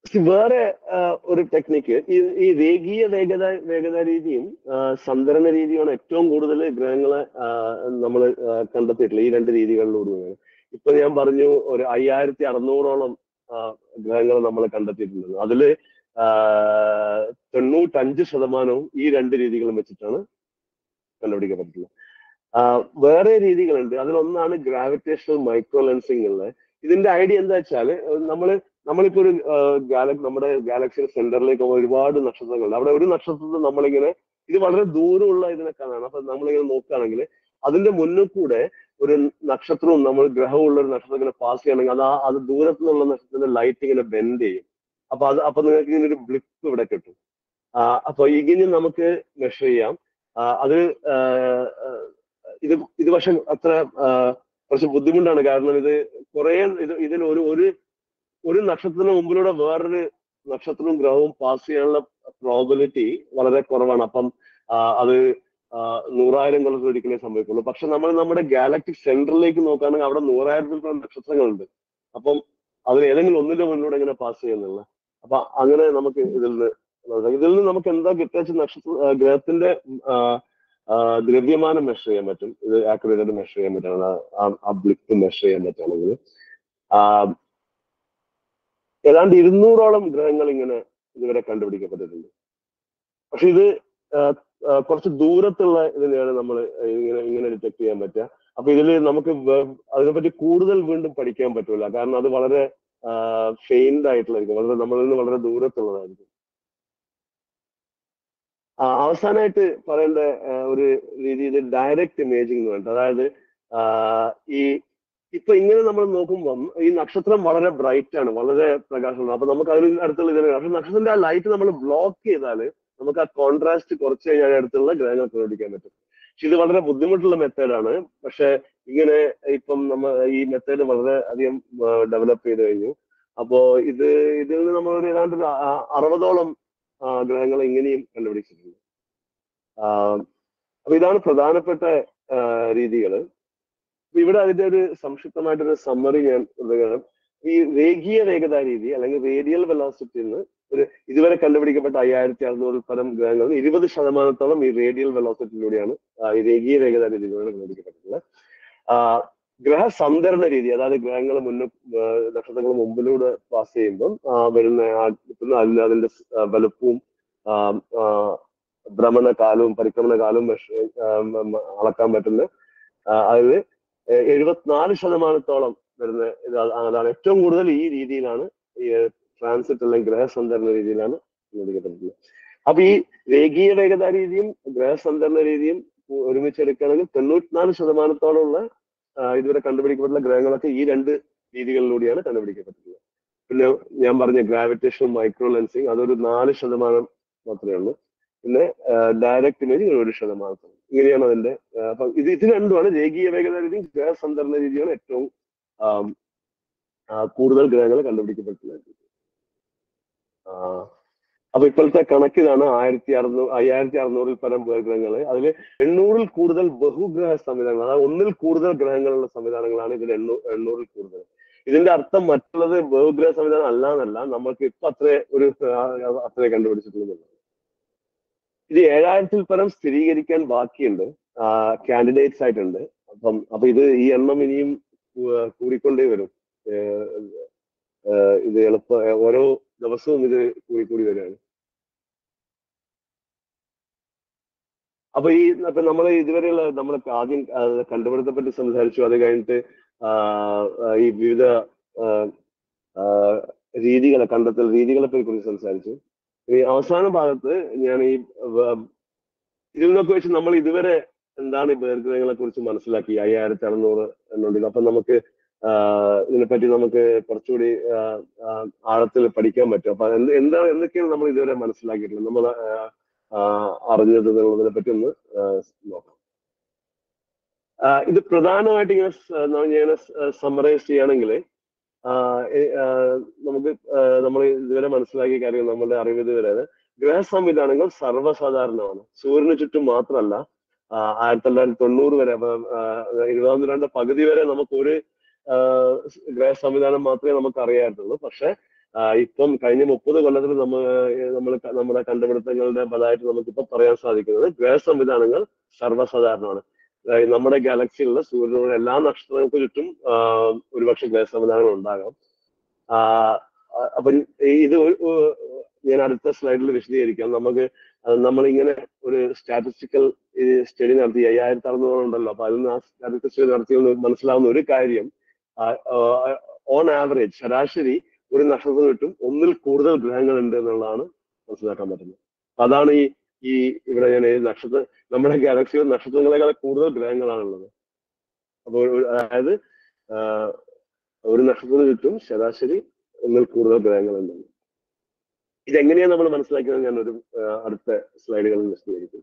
വേറെ ആ, ഒരു ടെക്നിക്ക് ഈ ഈ രേഖീയ വേഗത വേഗത രീതിയും ആ, സന്തരണ രീതിയുമാണ് ഏറ്റവും കൂടുതൽ ഗ്രഹങ്ങളെ നമ്മൾ കണ്ടെത്തിയിട്ടുള്ളത് ഈ രണ്ട് രീതികളിലൂടെയാണ് ഇപ്പൊ ഞാൻ പറഞ്ഞു ഒരു അയ്യായിരത്തി അറുന്നൂറോളം ഗ്രഹങ്ങൾ നമ്മൾ കണ്ടെത്തിയിട്ടുണ്ട് അതില് ആ, തൊണ്ണൂറ്റഞ്ച് ശതമാനവും ഈ രണ്ട് രീതികളും വെച്ചിട്ടാണ് കണ്ടുപിടിക്കപ്പെട്ടിട്ടുള്ളത് ആ, വേറെ രീതികളുണ്ട് അതിലൊന്നാണ് ഗ്രാവിറ്റേഷണൽ മൈക്രോ ലെൻസിംഗ് ഉള്ളത് ഇതിന്റെ ഐഡിയ എന്താ വെച്ചാല് നമ്മള് നമ്മളിപ്പോ ഒരു ഗാലക്സി നമ്മുടെ ഗാലക്സിയുടെ സെന്ററിലേക്ക് പോകുമ്പോൾ ഒരുപാട് നക്ഷത്രങ്ങളുണ്ട് അവിടെ ഒരു നക്ഷത്രത്തിൽ നമ്മളിങ്ങനെ ഇത് വളരെ ദൂരമുള്ള ഇതിനെ കാണാണ് അപ്പൊ നമ്മളിങ്ങനെ നോക്കുകയാണെങ്കിൽ അതിന്റെ മുന്നിൽ കൂടെ ഒരു നക്ഷത്രവും നമ്മൾ ഗ്രഹവും ഉള്ള ഒരു നക്ഷത്രം ഇങ്ങനെ പാസ് ചെയ്യണമെങ്കിൽ അത് ആ അത് ദൂരത്തു നിന്നുള്ള നക്ഷത്രത്തിന്റെ ലൈറ്റ് ഇങ്ങനെ ബെൻഡ് ചെയ്യും അപ്പൊ അത് അപ്പൊ നിങ്ങൾക്ക് ഇങ്ങനെ ഒരു ബ്ലിപ്പ് ഇവിടെ കിട്ടും ആ, അപ്പൊ ഇങ്ങനെ നമുക്ക് മെഷർ ചെയ്യാം ആ, അത് ആ, ആ, ഇത് ഇത് പക്ഷെ അത്ര ആ, കുറച്ച് ബുദ്ധിമുട്ടാണ് കാരണം ഇത് കുറെ ഇത് ഇതിൽ ഒരു ഒരു ഒരു നക്ഷത്രത്തിന് മുമ്പിലൂടെ വേറൊരു നക്ഷത്രവും ഗ്രഹവും പാസ് ചെയ്യാനുള്ള പ്രോബിലിറ്റി വളരെ കുറവാണ് അപ്പം ആ, അത് ആ, നൂറായിരം കൊല്ലത്തിൽ ഒരിക്കലേ സംഭവിക്കുള്ളൂ പക്ഷെ നമ്മൾ നമ്മുടെ ഗാലക്ടിക് സെന്ററിലേക്ക് നോക്കുകയാണെങ്കിൽ അവിടെ നൂറായിരത്തിൽ പരം നക്ഷത്രങ്ങളുണ്ട് അപ്പം അതിൽ ഏതെങ്കിലും ഒന്നിന്റെ മുന്നിലൂടെ ഇങ്ങനെ പാസ് ചെയ്യുന്നില്ല അപ്പൊ അങ്ങനെ നമുക്ക് ഇതിൽ നിന്ന് മനസ്സിലാക്കാം. ഇതിൽ നിന്ന് നമുക്ക് എന്താ കിട്ടുക നക്ഷത്ര ആ, ഗ്രഹത്തിന്റെ ആ, ആ, ദ്രവ്യമാനം മെഷർ ചെയ്യാൻ പറ്റും ഇത് ആക്യുറേറ്റ് മെഷർ ചെയ്യാൻ പറ്റും ആ ബ്ലിപ്പ് മെഷർ ചെയ്യാൻ പറ്റുകയാണെങ്കിൽ ആ, ഏതാണ്ട് ഇരുന്നൂറോളം ഗ്രഹങ്ങൾ ഇങ്ങനെ ഇതുവരെ കണ്ടുപിടിക്കപ്പെട്ടിട്ടുണ്ട് പക്ഷെ ഇത് ആ, ആ, കുറച്ച് ദൂരത്തുള്ള ഇതിനെയാണ് നമ്മൾ ഇങ്ങനെ ഇങ്ങനെ ഡിറ്റക്ട് ചെയ്യാൻ പറ്റുക അപ്പൊ ഇതിൽ നമുക്ക് വേ- അതിനെപ്പറ്റി കൂടുതൽ വീണ്ടും പഠിക്കാൻ പറ്റൂല കാരണം അത് വളരെ ഫെയിൻഡ് ആയിട്ടുള്ളതായിരിക്കും വളരെ നമ്മളിൽ നിന്ന് വളരെ ദൂരത്തുള്ളതായിരിക്കും ആ, അവസാനമായിട്ട് പറയേണ്ട ആ, ഒരു രീതി ഇത് ഡയറക്റ്റ് ഇമേജിംഗ് എന്ന് പറഞ്ഞിട്ട് അതായത് ആ, ഈ ഇപ്പൊ ഇങ്ങനെ നമ്മൾ നോക്കുമ്പം ഈ നക്ഷത്രം വളരെ ബ്രൈറ്റ് ആണ് വളരെ പ്രകാശമാണ് അപ്പൊ നമുക്ക് അതിന് അടുത്തുള്ള ഇതിനെ പക്ഷെ നക്ഷത്രത്തിന്റെ ആ ലൈറ്റ് നമ്മൾ ബ്ലോക്ക് ചെയ്താൽ നമുക്ക് ആ കോൺട്രാസ്റ്റ് കുറച്ച് കഴിഞ്ഞാൽ അടുത്തുള്ള ഗ്രഹങ്ങൾ കണ്ടുപിടിക്കാൻ പറ്റും പക്ഷെ ഇത് വളരെ ബുദ്ധിമുട്ടുള്ള മെത്തേഡാണ് പക്ഷെ ഇങ്ങനെ ഇപ്പം നമ്മ ഈ മെത്തേഡ് വളരെ അധികം ഡെവലപ്പ് ചെയ്ത് കഴിഞ്ഞു അപ്പോ ഇത് ഇതിൽ നിന്ന് നമ്മൾ ഒരു ഏതാണ്ട് ഒരു ആ- അറുപതോളം ഗ്രഹങ്ങൾ ഇങ്ങനെയും കണ്ടുപിടിച്ചിട്ടുണ്ട് ആ, അപ്പൊ ഇതാണ് പ്രധാനപ്പെട്ട രീതികൾ ഇവിടെ അതിന്റെ ഒരു സംക്ഷിപ്തമായിട്ടൊരു സമ്മറി ഞാൻ ഉള്ളതാണ് ഈ രേഖീയ വേഗത രീതി അല്ലെങ്കിൽ റേഡിയൽ വെലോസിറ്റി എന്ന് ഒരു ഇതുവരെ കണ്ടുപിടിക്കപ്പെട്ട അയ്യായിരത്തി അറുന്നൂറിൽ പരം ഗ്രഹങ്ങൾ ഇരുപത് ശതമാനത്തോളം ഈ റേഡിയൽ വെലോസിറ്റിയിലൂടെയാണ് ആ, ഈ രേഖീയ വേഗത രീതിയിലൂടെ കണ്ടുപിടിക്കപ്പെട്ടിട്ടുള്ളത് ആ, ഗ്രഹ സന്തരണ രീതി അതായത് ഗ്രഹങ്ങൾ മുന്നിൽ നക്ഷത്രങ്ങൾ മുമ്പിലൂടെ പാസ് ചെയ്യുമ്പം ആ, വരുന്ന ആ കിട്ടുന്ന അതിന് അതിന്റെ സ്- ആ, വലുപ്പവും ആ, ആ, ഭ്രമണ കാലവും പരിക്രമണ കാലവും മെഷ- ആ, മ- മ- അളക്കാൻ പറ്റുന്ന ആ, അതിൽ എഴുപത്തിനാല് ശതമാനത്തോളം വരുന്ന ഇത് അതാണ് ഏറ്റവും കൂടുതൽ ഈ രീതിയിലാണ് ഈ ട്രാൻസിറ്റ് അല്ലെങ്കിൽ ഗ്രഹസന്ധരണ രീതിയിലാണ് കണ്ടുപിടിക്കപ്പെട്ടിട്ടുള്ളത് അപ്പൊ ഈ രേഖീയ വേഗത രീതിയും ഗ്രഹസന്ധരണ രീതിയും ഒ- ഒരുമിച്ച് എടുക്കുകയാണെങ്കിൽ തൊണ്ണൂറ്റിനാല് ശതമാനത്തോളമുള്ള ആ, ഇതുവരെ കണ്ടുപിടിക്കപ്പെട്ടുള്ള ഗ്രഹങ്ങളൊക്കെ ഈ രണ്ട് രീതികളിലൂടെയാണ് കണ്ടുപിടിക്കപ്പെട്ടിട്ടുള്ളത് പിന്നെ ഞാൻ പറഞ്ഞ ഗ്രാവിറ്റേഷൻ മൈക്രോ ലെൻസിങ് അതൊരു നാല് ശതമാനം മാത്രമേ ഉള്ളൂ പിന്നെ ഡയറക്റ്റ് ഇമേജ് ഒരു ശതമാനത്തോളം ഇങ്ങനെയാണ് അതിന്റെ ആ, അപ്പൊ ഇത് ഇത് രണ്ടുമാണ് രേഖീയ വേഗത രീതിയും ഗ്രഹസന്ധരണ രീതിയാണ് ഏറ്റവും ആം, ആ, കൂടുതൽ ഗ്രഹങ്ങൾ കണ്ടുപിടിക്കപ്പെട്ടിട്ടുള്ളത് ആ, അപ്പൊ ഇപ്പോഴത്തെ കണക്ക് ഇതാണ് ആയിരത്തി അറുന്നൂറ് അയ്യായിരത്തി അറുന്നൂറിൽ പരം ഗ്രഹങ്ങൾ അതിൽ എണ്ണൂറിൽ കൂടുതൽ ബഹുഗ്രഹ സംവിധാനങ്ങൾ അതായത് ഒന്നിൽ കൂടുതൽ ഗ്രഹങ്ങളുള്ള സംവിധാനങ്ങളാണ് ഇതിൽ എണ്ണൂ എണ്ണൂറിൽ കൂടുതൽ ഇതിന്റെ അർത്ഥം മറ്റുള്ളത് ബഹുഗ്രഹ സംവിധാനം അല്ല എന്നല്ല നമ്മൾക്ക് ഇപ്പൊ അത്രേ ഒരു ആ, അത്രേ കണ്ടുപിടിച്ചിട്ടുള്ളത് ഇത് ഏഴായിരത്തിൽ പരം സ്ഥിരീകരിക്കാൻ ബാക്കിയുണ്ട് കാൻഡിഡേറ്റ്സ് ആയിട്ടുണ്ട് അപ്പം അപ്പൊ ഇത് ഈ എണ്ണം ഇനിയും കൂ- കൂടിക്കൊണ്ടേ വരും ഏഹ് ഏഹ് ഇത് എളുപ്പ ഓരോ ദിവസവും ഇത് കൂടിക്കൂടി വരികയാണ് അപ്പൊ ഈ ഇപ്പൊ നമ്മൾ ഇതുവരെയുള്ള നമ്മൾ ആദ്യം ആ, കണ്ടുപിടുത്തത്തെ പറ്റി സംസാരിച്ചു അത് കഴിഞ്ഞിട്ട് ആ, ആ, ഈ വിവിധ ആ, ആ, രീതികളെ കണ്ടെത്തൽ രീതികളെ പറ്റി കുറിച്ച് സംസാരിച്ചു ഈ അവസാന ഭാഗത്ത് ഞാൻ ഈ വ- ഇതിൽ നിന്നൊക്കെ വെച്ച് നമ്മൾ ഇതുവരെ എന്താണ് ഈ ബഹിർഗ്രഹങ്ങളെ കുറിച്ച് മനസ്സിലാക്കി അയ്യായിരത്തി അറുന്നൂറ് എന്നുള്ളത് അപ്പൊ നമുക്ക് ആ, ഇതിനെപ്പറ്റി നമുക്ക് കുറച്ചുകൂടി ആ, ആ, ആഴത്തിൽ പഠിക്കാൻ പറ്റും അപ്പൊ എന്ത് എന്താണ് എന്തൊക്കെയാണ് നമ്മൾ ഇതുവരെ മനസ്സിലാക്കിയിട്ടുള്ളത് നമ്മൾ അറിഞ്ഞത് എന്നുള്ളതിനെ പറ്റി ഒന്ന് ആ, നോക്കാം ആ, ഇത് പ്രധാനമായിട്ട് ഇങ്ങനെ സ- ഞാൻ സമ്മറൈസ് ചെയ്യുകയാണെങ്കിൽ നമുക്ക് നമ്മൾ ഇതുവരെ മനസ്സിലാക്കിയ കാര്യം നമ്മുടെ അറിവ് ഇതുവരെ ഗ്രഹ സംവിധാനങ്ങൾ സർവ്വസാധാരണമാണ് സൂര്യന് ചുറ്റും മാത്രമല്ല ആ, ആയിരത്തി തൊള്ളായിരത്തി തൊണ്ണൂറ് വരെ അപ്പൊ, ആ, ഇരുപതാം നൂറ്റാണ്ട് പകുതി വരെ നമുക്ക് ഒരു ആ, ഗ്രഹ സംവിധാനം മാത്രമേ നമുക്ക് അറിയാറുള്ളൂ പക്ഷെ ഇപ്പം കഴിഞ്ഞ മുപ്പത് കൊല്ലത്തിൽ നമ്മൾ നമ്മൾ നമ്മുടെ കണ്ടുപിടുത്തങ്ങളുടെ ഫലമായിട്ട് നമുക്ക് ഇപ്പൊ പറയാൻ സാധിക്കുന്നത് ഗ്രഹ സംവിധാനങ്ങൾ സർവ്വസാധാരണമാണ് അതായത് നമ്മുടെ ഗാലക്സിയിലുള്ള സൂര്യനുള്ള എല്ലാ നക്ഷത്രങ്ങൾക്ക് ചുറ്റും ആഹ് ഒരുപക്ഷെ ഗ്രഹ സംവിധാനങ്ങൾ ഉണ്ടാകാം ആഹ് അപ്പൊ ഇത് ഒരു- ഞാൻ അടുത്ത സ്ലൈഡിൽ വിശദീകരിക്കാം നമുക്ക് നമ്മൾ ഇങ്ങനെ ഒരു സ്റ്റാറ്റിസ്റ്റിക്കൽ സ്റ്റഡി നടത്തി അയ്യായിരത്തി അറുന്നൂറ് ഉണ്ടല്ലോ അപ്പൊ അതിൽ നിന്ന് ആ സ്റ്റാറ്റിസ്റ്റിക്കൽ സ്റ്റഡി നടത്തിയ മനസ്സിലാവുന്ന ഒരു കാര്യം ഓൺ ആവറേജ് ശരാശരി ഒരു നക്ഷത്രത്തിന് ചുറ്റും ഒന്നിൽ കൂടുതൽ ഗ്രഹങ്ങൾ ഉണ്ട് എന്നുള്ളതാണ് മനസ്സിലാക്കാൻ പറ്റുന്നത് അപ്പൊ അതാണ് ഈ ഈ ഇവിടെ ഞാൻ ഈ നക്ഷത്ര നമ്മുടെ ഗാലക്സിയിൽ നക്ഷത്രങ്ങളെക്കാൾ കൂടുതൽ ഗ്രഹങ്ങളാണുള്ളത് അപ്പോൾ ഒരു- അതായത് ആഹ് ഒരു നക്ഷത്രത്തിന് ചുറ്റും ശരാശരി ഒന്നിൽ കൂടുതൽ ഗ്രഹങ്ങളുണ്ട് ഇതെങ്ങനെയാണ് നമ്മൾ മനസ്സിലാക്കിയത് ഞാൻ ഒരു അടുത്ത സ്ലൈഡുകളിൽ വിശദീകരിക്കും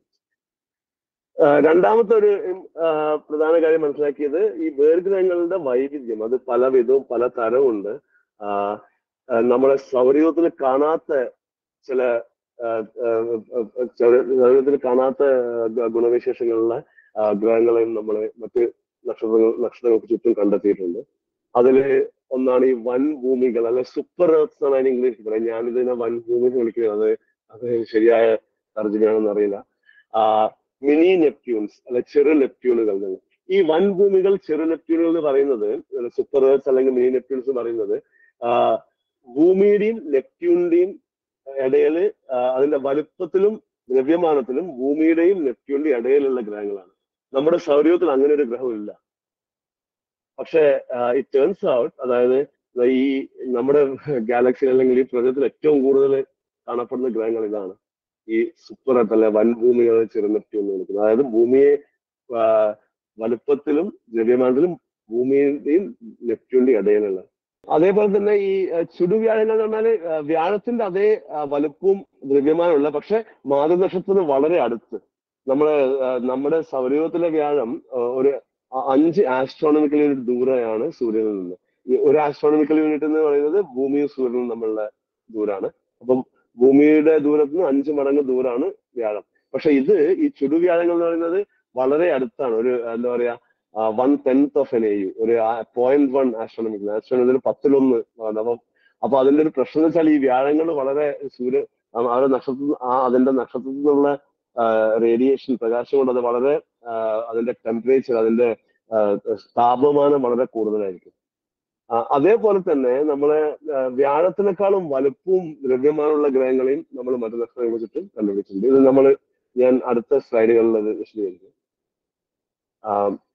ആഹ് രണ്ടാമത്തെ ഒരു ഉം, ആഹ് പ്രധാന കാര്യം മനസ്സിലാക്കിയത് ഈ വേർഗ്രഹങ്ങളുടെ വൈവിധ്യം അത് പല വിധവും പല തരവും ഉണ്ട് ആഹ് ആഹ് നമ്മുടെ സൗരയൂഥത്തിൽ കാണാത്ത ചില ആഹ് ആഹ് ആഹ് സൗരയൂഥത്തിൽ കാണാത്ത ഗ- ഗുണവിശേഷങ്ങളുള്ള ആഹ് ഗ്രഹങ്ങളെയും നമ്മൾ മറ്റ് നക്ഷത്രങ്ങൾ നക്ഷത്രങ്ങൾക്ക് ചുറ്റും കണ്ടെത്തിയിട്ടുണ്ട് അതിൽ ഒന്നാണ് ഈ വൻ ഭൂമികൾ അല്ലെ സൂപ്പർ എർത്ത് എന്നാണ് അതിന് ഇംഗ്ലീഷ് പറയുന്നത് ഞാനിതിനെ വൻ ഭൂമി എന്ന് വിളിക്കുന്നത് അത് അത് ശരിയായ തർജ്ജമയാണെന്ന് അറിയില്ല ആ മിനി നെപ്റ്റ്യൂൺസ് അല്ലെ ചെറു നെപ്റ്റ്യൂണുകൾ എന്ന്. ഈ വൻ ഭൂമികൾ ചെറു നെപ്റ്റ്യൂണുകൾ എന്ന് പറയുന്നത് സൂപ്പർ എർത്ത് അല്ലെങ്കിൽ മിനി നെപ്റ്റ്യൂൺസ് എന്ന് പറയുന്നത് ആ, ഭൂമിയുടെയും നെപ്റ്റ്യൂണിന്റെയും ഇടയിൽ അതിന്റെ വലുപ്പത്തിലും ദ്രവ്യമാനത്തിലും ഭൂമിയുടെയും നെപ്റ്റ്യൂണിന്റെയും ഇടയിലുള്ള ഗ്രഹങ്ങളാണ് നമ്മുടെ സൗരയൂഥത്തിൽ അങ്ങനെ ഒരു ഗ്രഹമില്ല പക്ഷേ ഇറ്റ് ടേൺസ് ഔട്ട് അതായത് ഈ നമ്മുടെ ഗാലക്സി അല്ലെങ്കിൽ ഈ പ്രപഞ്ചത്തിൽ ഏറ്റവും കൂടുതൽ കാണപ്പെടുന്ന ഗ്രഹങ്ങൾ ഇതാണ് ഈ സൂപ്പർ എർത്ത് അല്ലെ വൻഭൂമികൾ ചെറുനെപ്റ്റ്യൂൺ എന്ന് വിളിക്കുന്നത് അതായത് ഭൂമിയെ ആ, വലുപ്പത്തിലും ദ്രവ്യമാനത്തിലും ഭൂമിയുടെയും നെപ്റ്റ്യൂണിന്റെയും ഇടയിലുള്ള അതേപോലെ തന്നെ ഈ ആ, ചുടുവ്യാഴങ്ങൾ എന്ന് പറഞ്ഞാല് ആ, വ്യാഴത്തിന്റെ അതേ ആ, വലുപ്പവും ദ്രവ്യമാനമുള്ള പക്ഷെ മാതൃനക്ഷത്രത്തിന് വളരെ അടുത്ത് നമ്മുടെ ആ, നമ്മുടെ സൗരയൂഥത്തിലെ വ്യാഴം ആ, ഒരു അ- അഞ്ച് ആസ്ട്രോണമിക്കൽ യൂണിറ്റ് ദൂരെയാണ് സൂര്യനിൽ നിന്ന് ഈ ഒരു ആസ്ട്രോണമിക്കൽ യൂണിറ്റ് എന്ന് പറയുന്നത് ഭൂമിയും സൂര്യനും തമ്മിലുള്ള ദൂരാണ് അപ്പം ഭൂമിയുടെ ദൂരത്ത് നിന്ന് അഞ്ച് മടങ്ങ് ദൂരാണ് വ്യാഴം പക്ഷെ ഇത് ഈ ചുടുവ്യാഴങ്ങൾ എന്ന് പറയുന്നത് വളരെ അടുത്താണ് ഒരു എന്താ പറയാ one tenth of an A U ഒരു പോയിന്റ് വൺ ആസ്ട്രോണമിക്കൽ ആസ്ട്രോണമിക്കൽ പത്തിലൊന്ന് ആണ്. അപ്പം അപ്പൊ അതിന്റെ ഒരു പ്രശ്നം എന്ന് വെച്ചാൽ ഈ വ്യാഴങ്ങൾ വളരെ സൂര്യ ആ ആ നക്ഷത്ര ആ അതിന്റെ നക്ഷത്രത്തിൽ നിന്നുള്ള റേഡിയേഷൻ പ്രകാശം കൊണ്ട് അത് വളരെ ആ, അതിന്റെ ടെമ്പറേച്ചർ അതിന്റെ ആ, താപമാനം വളരെ കൂടുതലായിരിക്കും ആ, അതേപോലെ തന്നെ നമ്മളെ ആ, വ്യാഴത്തിനേക്കാളും വലുപ്പവും ദ്രവ്യമാനമുള്ള ഗ്രഹങ്ങളെയും നമ്മൾ മറ്റു നക്ഷത്രങ്ങളെ ചുറ്റും കണ്ടുപിടിച്ചിട്ടുണ്ട് ഇത് നമ്മൾ ഞാൻ അടുത്ത സ്ലൈഡുകളിൽ അത് വിശദീകരിക്കും ആ,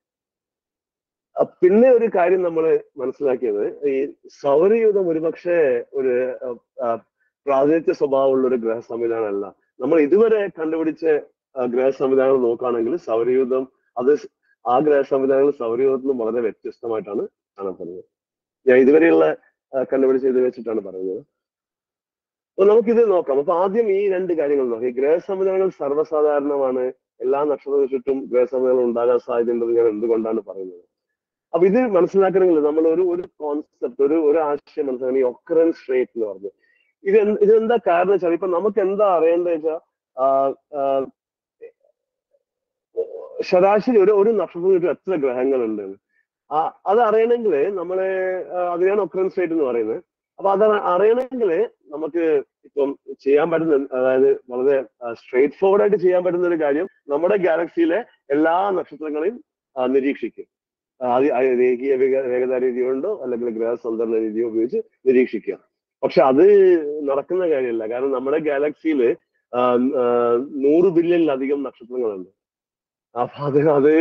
ആ, പിന്നെ ഒരു കാര്യം നമ്മൾ മനസ്സിലാക്കിയത് ഈ സൗരയൂഥം ഒരുപക്ഷെ ഒരു ആ, ആ, പ്രാതിനിധ്യ സ്വഭാവമുള്ള ഒരു ഗ്രഹ സംവിധാനമല്ല നമ്മൾ ഇതുവരെ കണ്ടുപിടിച്ച ആ, ഗ്രഹ സംവിധാനങ്ങൾ നോക്കുകയാണെങ്കിൽ സൗരയൂഥം അത് ആ ഗ്രഹ സംവിധാനങ്ങൾ സൗരയൂഥത്തിൽ നിന്നും വളരെ വ്യത്യസ്തമായിട്ടാണ് കാണപ്പെടുന്നത് ഞാൻ ഇതുവരെയുള്ള ആ, കണ്ടുപിടിച്ച ഇത് വെച്ചിട്ടാണ് പറയുന്നത് അപ്പൊ നമുക്കിത് നോക്കാം അപ്പൊ ആദ്യം ഈ രണ്ട് കാര്യങ്ങൾ നോക്കാം ഈ ഗ്രഹ സംവിധാനങ്ങൾ സർവ്വസാധാരണമാണ് എല്ലാ നക്ഷത്രത്തിന് ചുറ്റും ഗ്രഹ സംവിധാനങ്ങൾ ഉണ്ടാകാൻ സാധ്യതയുണ്ടെന്ന് ഞാൻ എന്തുകൊണ്ടാണ് പറയുന്നത് അപ്പൊ ഇത് മനസ്സിലാക്കണമെങ്കിൽ നമ്മൾ ഒരു ഒരു കോൺസെപ്റ്റ് ഒരു ഒരു ആശയം മനസ്സിലാക്കണം ഈ ഒക്കറൻസ് റേറ്റ് എന്ന് പറഞ്ഞു ഇത് എന്ത് ഇതെന്താ കാരണം വെച്ചാൽ ഇപ്പൊ നമുക്ക് എന്താ അറിയേണ്ടത് വെച്ചാൽ ശരാശരി ഒരു ഒരു നക്ഷത്രത്തിന് ചുറ്റും എത്ര ഗ്രഹങ്ങളുണ്ട് എന്ന്. ആ അത് അറിയണമെങ്കിൽ നമ്മളെ ആ, അതിനാണ് ഒക്കറൻസ് റേറ്റ് എന്ന് പറയുന്നത് അപ്പൊ അത് അറിയണമെങ്കിൽ നമുക്ക് ഇപ്പം ചെയ്യാൻ പറ്റുന്ന അതായത് വളരെ സ്ട്രേറ്റ് ഫോർവേഡ് ആയിട്ട് ചെയ്യാൻ പറ്റുന്ന ഒരു കാര്യം നമ്മുടെ ഗാലക്സിയിലെ എല്ലാ നക്ഷത്രങ്ങളെയും ആ, നിരീക്ഷിക്കും ആ, അത് അത് രേഖീയ വേഗ- വേഗത രീതി കൊണ്ടോ അല്ലെങ്കിൽ ഗ്രഹസന്ധരണ രീതിയോ ഉപയോഗിച്ച് നിരീക്ഷിക്കുക പക്ഷെ അത് നടക്കുന്ന കാര്യമല്ല കാരണം നമ്മുടെ ഗാലക്സിയിൽ നൂറ് ബില്യണിലധികം നക്ഷത്രങ്ങളുണ്ട് അപ്പൊ അത് അത്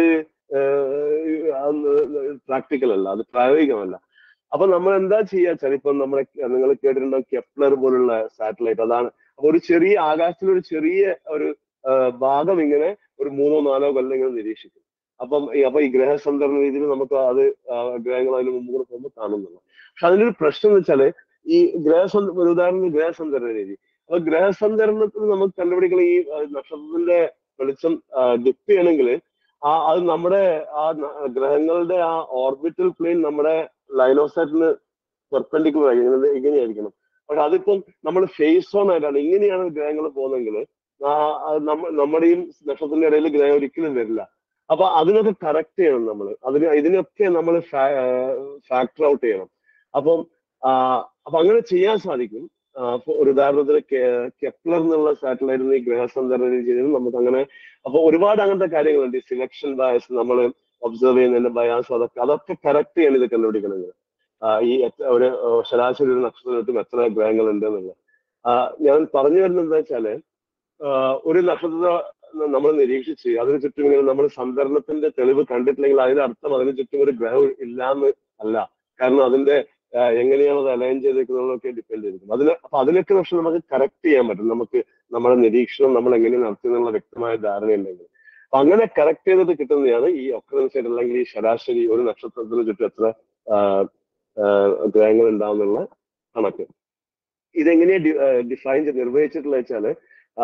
പ്രാക്ടിക്കൽ അല്ല അത് പ്രായോഗികമല്ല അപ്പൊ നമ്മൾ എന്താ ചെയ്യുക വെച്ചാൽ ഇപ്പം നമ്മളെ നിങ്ങൾ കേട്ടിട്ടുണ്ടാവും കെപ്ലർ പോലുള്ള സാറ്റലൈറ്റ് അതാണ് അപ്പൊ ഒരു ചെറിയ ആകാശത്തിൽ ഒരു ചെറിയ ഒരു ആ, ഭാഗം ഇങ്ങനെ ഒരു മൂന്നോ നാലോ കൊല്ലം ഇങ്ങനെ നിരീക്ഷിക്കും അപ്പം ഈ- അപ്പൊ ഈ ഗ്രഹസന്ധരണ രീതിയിൽ നമുക്ക് അത് ആ, ഗ്രഹങ്ങൾ അതിന് മുമ്പ് കൂടെ പോകുമ്പോൾ കാണുന്നുള്ളൂ പക്ഷെ അതിനൊരു പ്രശ്നം എന്ന് വെച്ചാല് ഈ ഗ്രഹസന്ധ ഒരു ഉദാഹരണത്തിന് ഗ്രഹസന്ധരണ രീതി അപ്പൊ ഗ്രഹസന്ധരണത്തിൽ നമുക്ക് കണ്ടുപിടിക്കുന്ന ഈ ആ, നക്ഷത്രത്തിന്റെ വെളിച്ചം ഡിപ്പ് ചെയ്യണമെങ്കിൽ ആ അത് നമ്മുടെ ആ ന- ഗ്രഹങ്ങളുടെ ആ ഓർബിറ്റൽ പ്ലെയിൻ നമ്മുടെ ലൈനോസൈറ്റിന് പെർപെൻഡിക്കുലർ ആയി ഇങ്ങനെ ഇങ്ങനെയായിരിക്കണം പക്ഷെ അതിപ്പം നമ്മൾ ഫേസ് ഓൺ ആയിട്ടാണ് ഇങ്ങനെയാണ് ഗ്രഹങ്ങൾ പോകുന്നതെങ്കിൽ നമ്മുടെയും നക്ഷത്രത്തിന്റെ ഇടയിൽ ഗ്രഹം ഒരിക്കലും വരില്ല അപ്പൊ അതിനൊക്കെ കറക്റ്റ് ചെയ്യണം നമ്മൾ അതിന് ഇതിനൊക്കെ നമ്മൾ ഫാക്ടർ ഔട്ട് ചെയ്യണം അപ്പം ആ, അപ്പൊ അങ്ങനെ ചെയ്യാൻ സാധിക്കും ആ, അപ്പൊ ഒരു ഉദാഹരണത്തിന് കെ- കെപ്ലർ എന്നുള്ള സാറ്റലൈറ്റിന് ഈ ഗ്രഹസന്ദർശനം ചെയ്തത് നമുക്ക് അങ്ങനെ അപ്പൊ ഒരുപാട് അങ്ങനത്തെ കാര്യങ്ങളുണ്ട് ഈ സിലക്ഷൻ ബയസ് നമ്മൾ ഒബ്സർവ് ചെയ്യുന്നതിന്റെ ബയാസ് അതൊക്കെ അതൊക്കെ കറക്റ്റ് ചെയ്യാൻ ഇത് കണ്ടുപിടിക്കണമെങ്കിൽ ആ, ഈ എത്ര- ഒരു ആ, ശരാശരി ഒരു നക്ഷത്രത്തിനും എത്ര ഗ്രഹങ്ങൾ ഉണ്ട് എന്നുള്ളത് ആ, ഞാൻ പറഞ്ഞു വരുന്നത് എന്താ വെച്ചാല് ആ, ഒരു നക്ഷത്ര നമ്മൾ നിരീക്ഷിച്ച് അതിന് ചുറ്റും ഇങ്ങനെ നമ്മൾ സന്ദർഭത്തിന്റെ തെളിവ് കണ്ടിട്ടില്ലെങ്കിൽ അതിന്റെ അർത്ഥം അതിന് ചുറ്റും ഒരു ഗ്രഹം ഇല്ലാന്ന് അല്ല കാരണം അതിന്റെ ആ, എങ്ങനെയാണ് അത് അലൈൻ ചെയ്തേക്കുന്നതൊക്കെ ഡിപ്പെൻഡ് ചെയ്തിരിക്കും അതിന് അപ്പൊ അതിനൊക്കെ പക്ഷെ നമുക്ക് കറക്റ്റ് ചെയ്യാൻ പറ്റും നമുക്ക് നമ്മുടെ നിരീക്ഷണം നമ്മൾ എങ്ങനെ നടത്തി എന്നുള്ള വ്യക്തമായ ധാരണയുണ്ടെങ്കിൽ അപ്പൊ അങ്ങനെ കറക്റ്റ് ചെയ്തിട്ട് കിട്ടുന്നതാണ് ഈ ഒക്കറൻസ് അല്ലെങ്കിൽ ഈ ശരാശരി ഒരു നക്ഷത്രത്തിന് ചുറ്റും എത്ര ആ, ആ, ഗ്രഹങ്ങൾ ഉണ്ടാവുന്നുള്ള കണക്ക് ഇതെങ്ങനെയാ ഡിഫൈൻ ചെയ്ത് നിർവഹിച്ചിട്ടുള്ള വെച്ചാല്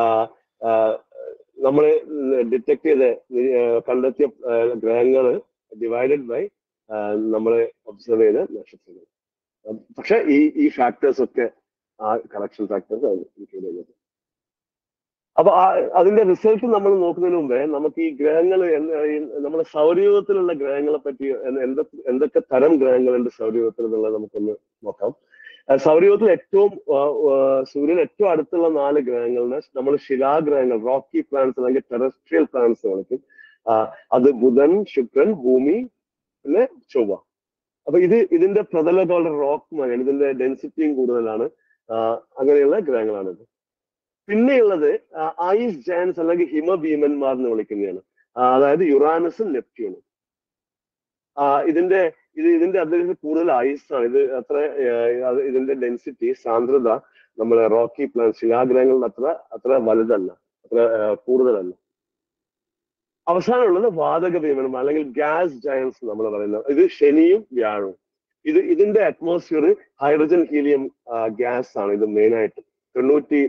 നമ്മൾ ഡിറ്റക്ട് ചെയ്ത ആ, കണ്ടെത്തിയ ഗ്രഹങ്ങൾ ഡിവൈഡഡ് ബൈ നമ്മൾ ഒബ്സർവ് ചെയ്ത നക്ഷത്രങ്ങൾ പക്ഷെ ഈ ഈ ഫാക്ടേഴ്സ് ഒക്കെ ആ കളക്ഷൻ ഫാക്ടേഴ്സ് ഇൻക്ലൂഡ് ചെയ്യുന്നത് അപ്പൊ ആ- അതിന്റെ റിസൾട്ട് നമ്മൾ നോക്കുന്നതിന് മുമ്പേ നമുക്ക് ഈ ഗ്രഹങ്ങൾ നമ്മുടെ സൗരയൂഥത്തിലുള്ള ഗ്രഹങ്ങളെ പറ്റി എന്ത- എന്തൊക്കെ എന്തൊക്കെ തരം ഗ്രഹങ്ങളുണ്ട് സൗരയൂഥത്തിൽ എന്നുള്ളത് നമുക്കൊന്ന് നോക്കാം ആ, സൗരയൂഥത്തിൽ ഏറ്റവും ആ, ആ, സൂര്യൻ ഏറ്റവും അടുത്തുള്ള നാല് ഗ്രഹങ്ങളിനെ നമ്മൾ ശിലാഗ്രഹങ്ങൾ റോക്കി പ്ലാനറ്റ്സ് അല്ലെങ്കിൽ ടെറസ്ട്രിയൽ പ്ലാനറ്റ്സ് വിളിക്കും ആ, അത് ബുധൻ ശുക്രൻ ഭൂമി പിന്നെ ചൊവ്വ അപ്പൊ ഇത് ഇതിന്റെ പ്രതലങ്ങളുടെ റോക്ക് മകൻ ഇതിന്റെ ഡെൻസിറ്റിയും കൂടുതലാണ് ആ, അങ്ങനെയുള്ള ഗ്രഹങ്ങളാണിത് പിന്നെയുള്ളത് ഐസ് ജയൻസ് അല്ലെങ്കിൽ ഹിമഭീമന്മാർ എന്ന് വിളിക്കുന്നതാണ് ആ, അതായത് യുറാനസും നെപ്റ്റ്യൂണും ആ, ഇതിന്റെ ഇത് ഇതിന്റെ അതിൽ കൂടുതൽ ഐസ് ആണ് ഇത് അത്ര ആ, അത് ഇതിന്റെ ഡെൻസിറ്റി സാന്ദ്രത നമ്മളെ റോക്കി പ്ലാൻ ശിലാഗ്രഹങ്ങളുടെ അത്ര അത്ര വലുതല്ല അത്ര ആ, കൂടുതലല്ല അവസാനമുള്ളത് വാതക ഭീമന്മാർ അല്ലെങ്കിൽ ഗ്യാസ് ജയൻസ് നമ്മൾ പറയുന്നത് ഇത് ശനിയും വ്യാഴവും ഇത് ഇതിന്റെ അറ്റ്മോസ്ഫിയർ ഹൈഡ്രജൻ ഹീലിയം ഗ്യാസ് ആണ് ഇത് മെയിൻ ആയിട്ട് തൊണ്ണൂറ്റി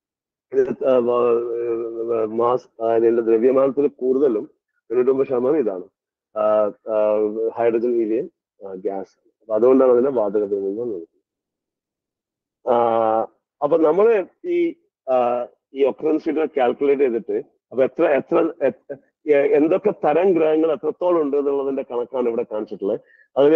മാസ് ഇതിന്റെ ദ്രവ്യമാനത്തിൽ കൂടുതലും തൊണ്ണൂറ്റൊമ്പത് ശതമാനം ഇതാണ് ഹൈഡ്രജൻ ഹീലിയം ഗ്യാസ് അപ്പൊ അതുകൊണ്ടാണ് അതിനെ വാതക ഭീമൻ എന്ന് വിളിക്കുന്നത് ആഹ് അപ്പൊ നമ്മള് ഈ ആഹ് ഈ ഒക്രൻസിനെ കാൽക്കുലേറ്റ് ചെയ്തിട്ട് അപ്പൊ എത്ര എത്ര എ- എ- എന്തൊക്കെ തരം ഗ്രഹങ്ങൾ എത്രത്തോളം ഉണ്ട് എന്നുള്ളതിന്റെ കണക്കാണ് ഇവിടെ കാണിച്ചിട്ടുള്ളത് അതില്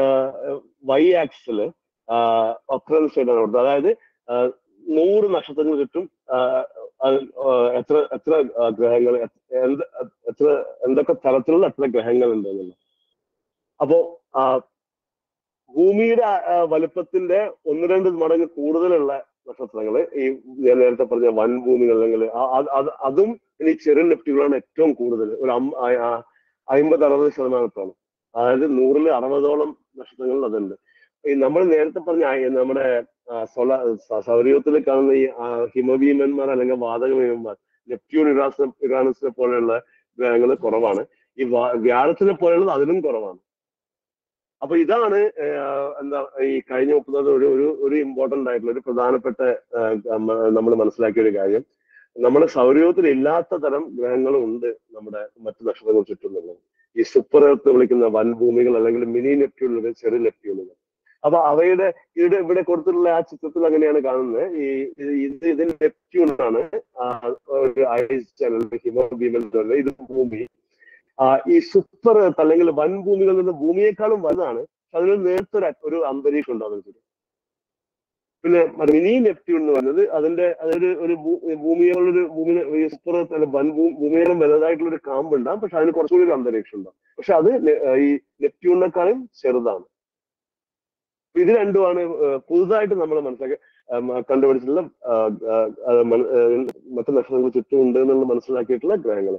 വൈ ആക്സില് ഒക്രൻസ് ആണ് കൊടുത്തത് അതായത് ആഹ് നൂറ് നക്ഷത്രങ്ങൾ ചുറ്റും ആഹ് അത് ആഹ് എത്ര എത്ര ഗ്രഹങ്ങൾ എന്ത് എത്ര എന്തൊക്കെ തരത്തിലുള്ള എത്ര ഗ്രഹങ്ങൾ ഉണ്ട് എന്നുള്ളത് അപ്പോ ആഹ് ഭൂമിയുടെ ആ, വലുപ്പത്തിന്റെ ഒന്ന് രണ്ട് മടങ്ങ് കൂടുതലുള്ള നക്ഷത്രങ്ങള് ഈ ഞാൻ നേരത്തെ പറഞ്ഞ വൻഭൂമികൾ അല്ലെങ്കിൽ ആ- അത് അത് അതും ഇനി ചെറിയ നെപ്റ്റുകളാണ് ഏറ്റവും കൂടുതൽ ഒരു അം- ആ- ആ- അമ്പത് അറുപത് ശതമാനത്തോളം അതായത് നൂറിൽ അറുപതോളം നക്ഷത്രങ്ങളിൽ അതുണ്ട് ഈ നമ്മൾ നേരത്തെ പറഞ്ഞ ആ- നമ്മുടെ സോള സൗരയൂഥത്തിൽ കാണുന്ന ഈ ആ, ഹിമഭീമന്മാർ അല്ലെങ്കിൽ വാതക ഭീമന്മാർ നെപ്റ്റ്യൂൺ ഇറാസ് ഇറാനസിനെ പോലെയുള്ള ഗ്രഹങ്ങൾ കുറവാണ് ഈ വാ- വ്യാഴത്തിനെ പോലെയുള്ളത് അതിലും കുറവാണ് അപ്പൊ ഇതാണ് ഏഹ്, എന്താ ഈ കഴിഞ്ഞ മുപ്പത് ഒരു ഒരു ഒരു ഇമ്പോർട്ടന്റ് ആയിട്ടുള്ള ഒരു പ്രധാനപ്പെട്ട നമ്മൾ മനസ്സിലാക്കിയ ഒരു കാര്യം നമ്മുടെ സൗരയൂഥത്തിൽ ഇല്ലാത്ത തരം ഗ്രഹങ്ങളും ഉണ്ട് നമ്മുടെ മറ്റു നക്ഷത്രങ്ങൾ ചുറ്റുന്നുള്ളത് ഈ സൂപ്പർ എർത്ത് വിളിക്കുന്ന വൻഭൂമികൾ അല്ലെങ്കിൽ മിനി നെപ്റ്റ്യൂണുകൾ ചെറിയ നെപ്റ്റ്യൂണുകൾ അപ്പൊ അവയുടെ ഇവിടെ ഇവിടെ കൊടുത്തിട്ടുള്ള ആ ചിത്രത്തിൽ അങ്ങനെയാണ് കാണുന്നത് ഈ ഇത് ഇത് ഇത് നെപ്റ്റ്യൂൺ ആണ് ആ, ഒരു ഐസ് ചാനൽ ഹിമോഭീമൻ ഇത് ഭൂമി ആ, ഈ സൂപ്പർ എർത്ത് അല്ലെങ്കിൽ വൻഭൂമികളിൽ നിന്ന് ഭൂമിയെക്കാളും വലുതാണ് പക്ഷെ അതിന് നേരത്തെ ഒരു- ഒരു അന്തരീക്ഷം ഉണ്ടാവും അതിന് പിന്നെ മിനി നെപ്റ്റ്യൂൺ എന്ന് പറയുന്നത് അതിന്റെ അതൊരു ഒരു ഭൂ- ഭൂമിയോടൊരു ഭൂമി ഈ സൂപ്പർ എർത്ത് അല്ല വൻഭൂ ഭൂമിയോളം വലുതായിട്ടുള്ള ഒരു കാമ്പ് ഉണ്ടാവും പക്ഷെ അതിന് കുറച്ചുകൂടി ഒരു അന്തരീക്ഷം ഉണ്ടാവും പക്ഷെ അത് നെ- ഈ നെപ്റ്റ്യൂണിനെക്കാളും ചെറുതാണ് അപ്പൊ ഇത് രണ്ടുമാണ് ഏഹ് പുതുതായിട്ട് നമ്മൾ മനസ്സിലാക്കി ഉം, കണ്ടുപിടിച്ചിട്ടുള്ള ആ, ആ, ആ, മന- ഏഹ് മറ്റു നക്ഷത്രങ്ങൾ ചുറ്റും ഉണ്ട് എന്നുള്ള മനസ്സിലാക്കിയിട്ടുള്ള ഗ്രഹങ്ങൾ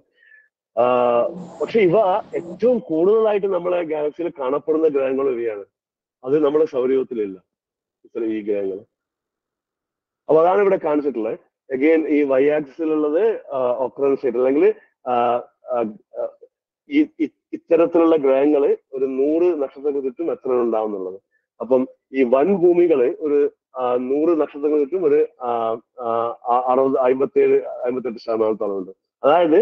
പക്ഷെ ഇവ ഏറ്റവും കൂടുതലായിട്ട് നമ്മളെ ഗാലക്സിയിൽ കാണപ്പെടുന്ന ഗ്രഹങ്ങൾ ഇവയാണ് അത് നമ്മുടെ സൗരയൂഥത്തിലില്ല ഇത്ര ഈ ഗ്രഹങ്ങൾ അപ്പൊ അതാണ് ഇവിടെ കാണിച്ചിട്ടുള്ളത് അഗെയിൻ ഈ വൈ ആക്സിലുള്ളത് ഒക്രൻസ് ആയിട്ട് അല്ലെങ്കിൽ ആ, ആ, ആ, ഈ ഇ- ഇത്തരത്തിലുള്ള ഗ്രഹങ്ങൾ ഒരു നൂറ് നക്ഷത്രങ്ങൾക്ക് ചുറ്റും എത്ര ഉണ്ടാവുന്നുള്ളത് അപ്പം ഈ വൻഭൂമികള് ഒരു ആ, നൂറ് നക്ഷത്രങ്ങൾക്ക് ചുറ്റും ഒരു ആ, ആ, ആ- അറുപത് അമ്പത്തേഴ് അമ്പത്തെട്ട് ശതമാനത്തോളം ഉണ്ട് അതായത്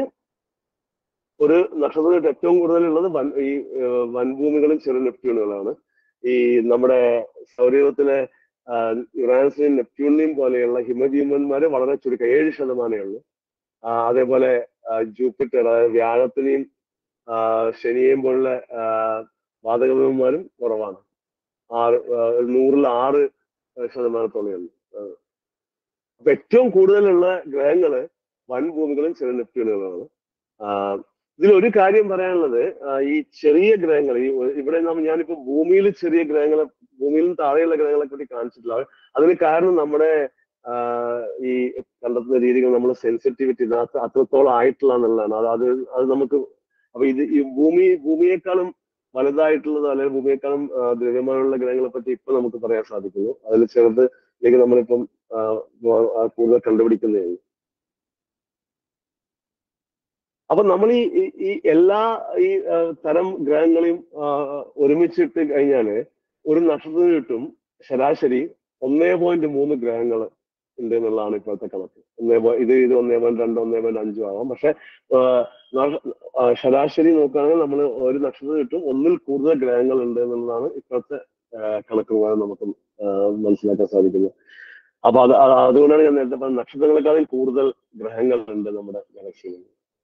ഒരു നക്ഷത്രത്തിൽ ഏറ്റവും കൂടുതലുള്ളത് വൻ ഈ ഏഹ്, വൻഭൂമികളും ചെറു നെപ്റ്റ്യൂണുകളാണ് ഈ നമ്മുടെ സൗരയൂഥത്തിലെ യുറാനസിനെയും നെപ്റ്റ്യൂണിനെയും പോലെയുള്ള ഹിമഭീമന്മാര് വളരെ ചുരുക്കം ഏഴ് ശതമാനമേ ഉള്ളൂ ആ, അതേപോലെ ആ, ജൂപ്പിറ്റർ അതായത് വ്യാഴത്തിനെയും ആ, ശനിയെയും പോലുള്ള ആ, വാതകഭീമന്മാരും കുറവാണ് ആറ് ആ, ഒരു നൂറിൽ ആറ് ശതമാനത്തോളം ഉണ്ട് അപ്പൊ ഏറ്റവും കൂടുതലുള്ള ഗ്രഹങ്ങള് വൻഭൂമികളും ചെറിയ നെപ്റ്റ്യൂണുകളുമാണ് ആഹ് ഇതിൽ ഒരു കാര്യം പറയാനുള്ളത് ആഹ് ഈ ചെറിയ ഗ്രഹങ്ങൾ ഈ ഒ- ഇവിടെ നാം ഞാനിപ്പോ ഭൂമിയിൽ ചെറിയ ഗ്രഹങ്ങളെ ഭൂമിയിൽ താഴെയുള്ള ഗ്രഹങ്ങളെ പറ്റി കാണിച്ചിട്ടില്ല അതിന് കാരണം നമ്മുടെ ആഹ് ഈ കണ്ടെത്തുന്ന രീതികൾ നമ്മൾ സെൻസിറ്റിവിറ്റി ഇതിനകത്ത് അത്രത്തോളം ആയിട്ടില്ല എന്നുള്ളതാണ് അത് അത് അത് നമുക്ക് അപ്പൊ ഇത് ഈ ഭൂമി ഭൂമിയെക്കാളും വലുതായിട്ടുള്ളത് അല്ലെങ്കിൽ ഭൂമിയെക്കാളും ആഹ് ദ്രവ്യമാനുള്ള ഗ്രഹങ്ങളെ പറ്റി ഇപ്പൊ നമുക്ക് പറയാൻ സാധിക്കുന്നു അതിൽ ചെറുത് ഇതിലേക്ക് നമ്മളിപ്പം ആഹ് വ- ആ കൂടുതൽ കണ്ടുപിടിക്കുന്നേ ഉള്ളൂ അപ്പൊ നമ്മൾ ഈ ഈ- ഈ എല്ലാ ഈ ആ, തരം ഗ്രഹങ്ങളെയും ആ, ഒരുമിച്ചിട്ട് കഴിഞ്ഞാല് ഒരു നക്ഷത്രത്തിന് ചുറ്റും ശരാശരി ഒന്നേ പോയിന്റ് മൂന്ന് ഗ്രഹങ്ങൾ ഉണ്ട് എന്നുള്ളതാണ് ഇപ്പോഴത്തെ കണക്ക് ഒന്നേ പോ- ഇത് ഇത് ഒന്നേ പോയിന്റ് രണ്ട് ഒന്നേ പോയിന്റ് അഞ്ചും ആവാം പക്ഷെ ആ, നക്ഷ- ആ, ശരാശരി നോക്കുകയാണെങ്കിൽ നമ്മൾ ഒരു നക്ഷത്രത്തിന് ചുറ്റും ഒന്നിൽ കൂടുതൽ ഗ്രഹങ്ങൾ ഉണ്ട് എന്നുള്ളതാണ് ഇപ്പോഴത്തെ ആ, കണക്ക് പ്രകാരം നമുക്ക് ആ, മനസ്സിലാക്കാൻ സാധിക്കുന്നത് അപ്പൊ അത് അത് അതുകൊണ്ടാണ് ഞാൻ നേരത്തെ പറഞ്ഞത് നക്ഷത്രങ്ങളെക്കാളും കൂടുതൽ ഗ്രഹങ്ങൾ ഉണ്ട് നമ്മുടെ ഗാലക്സിയിൽ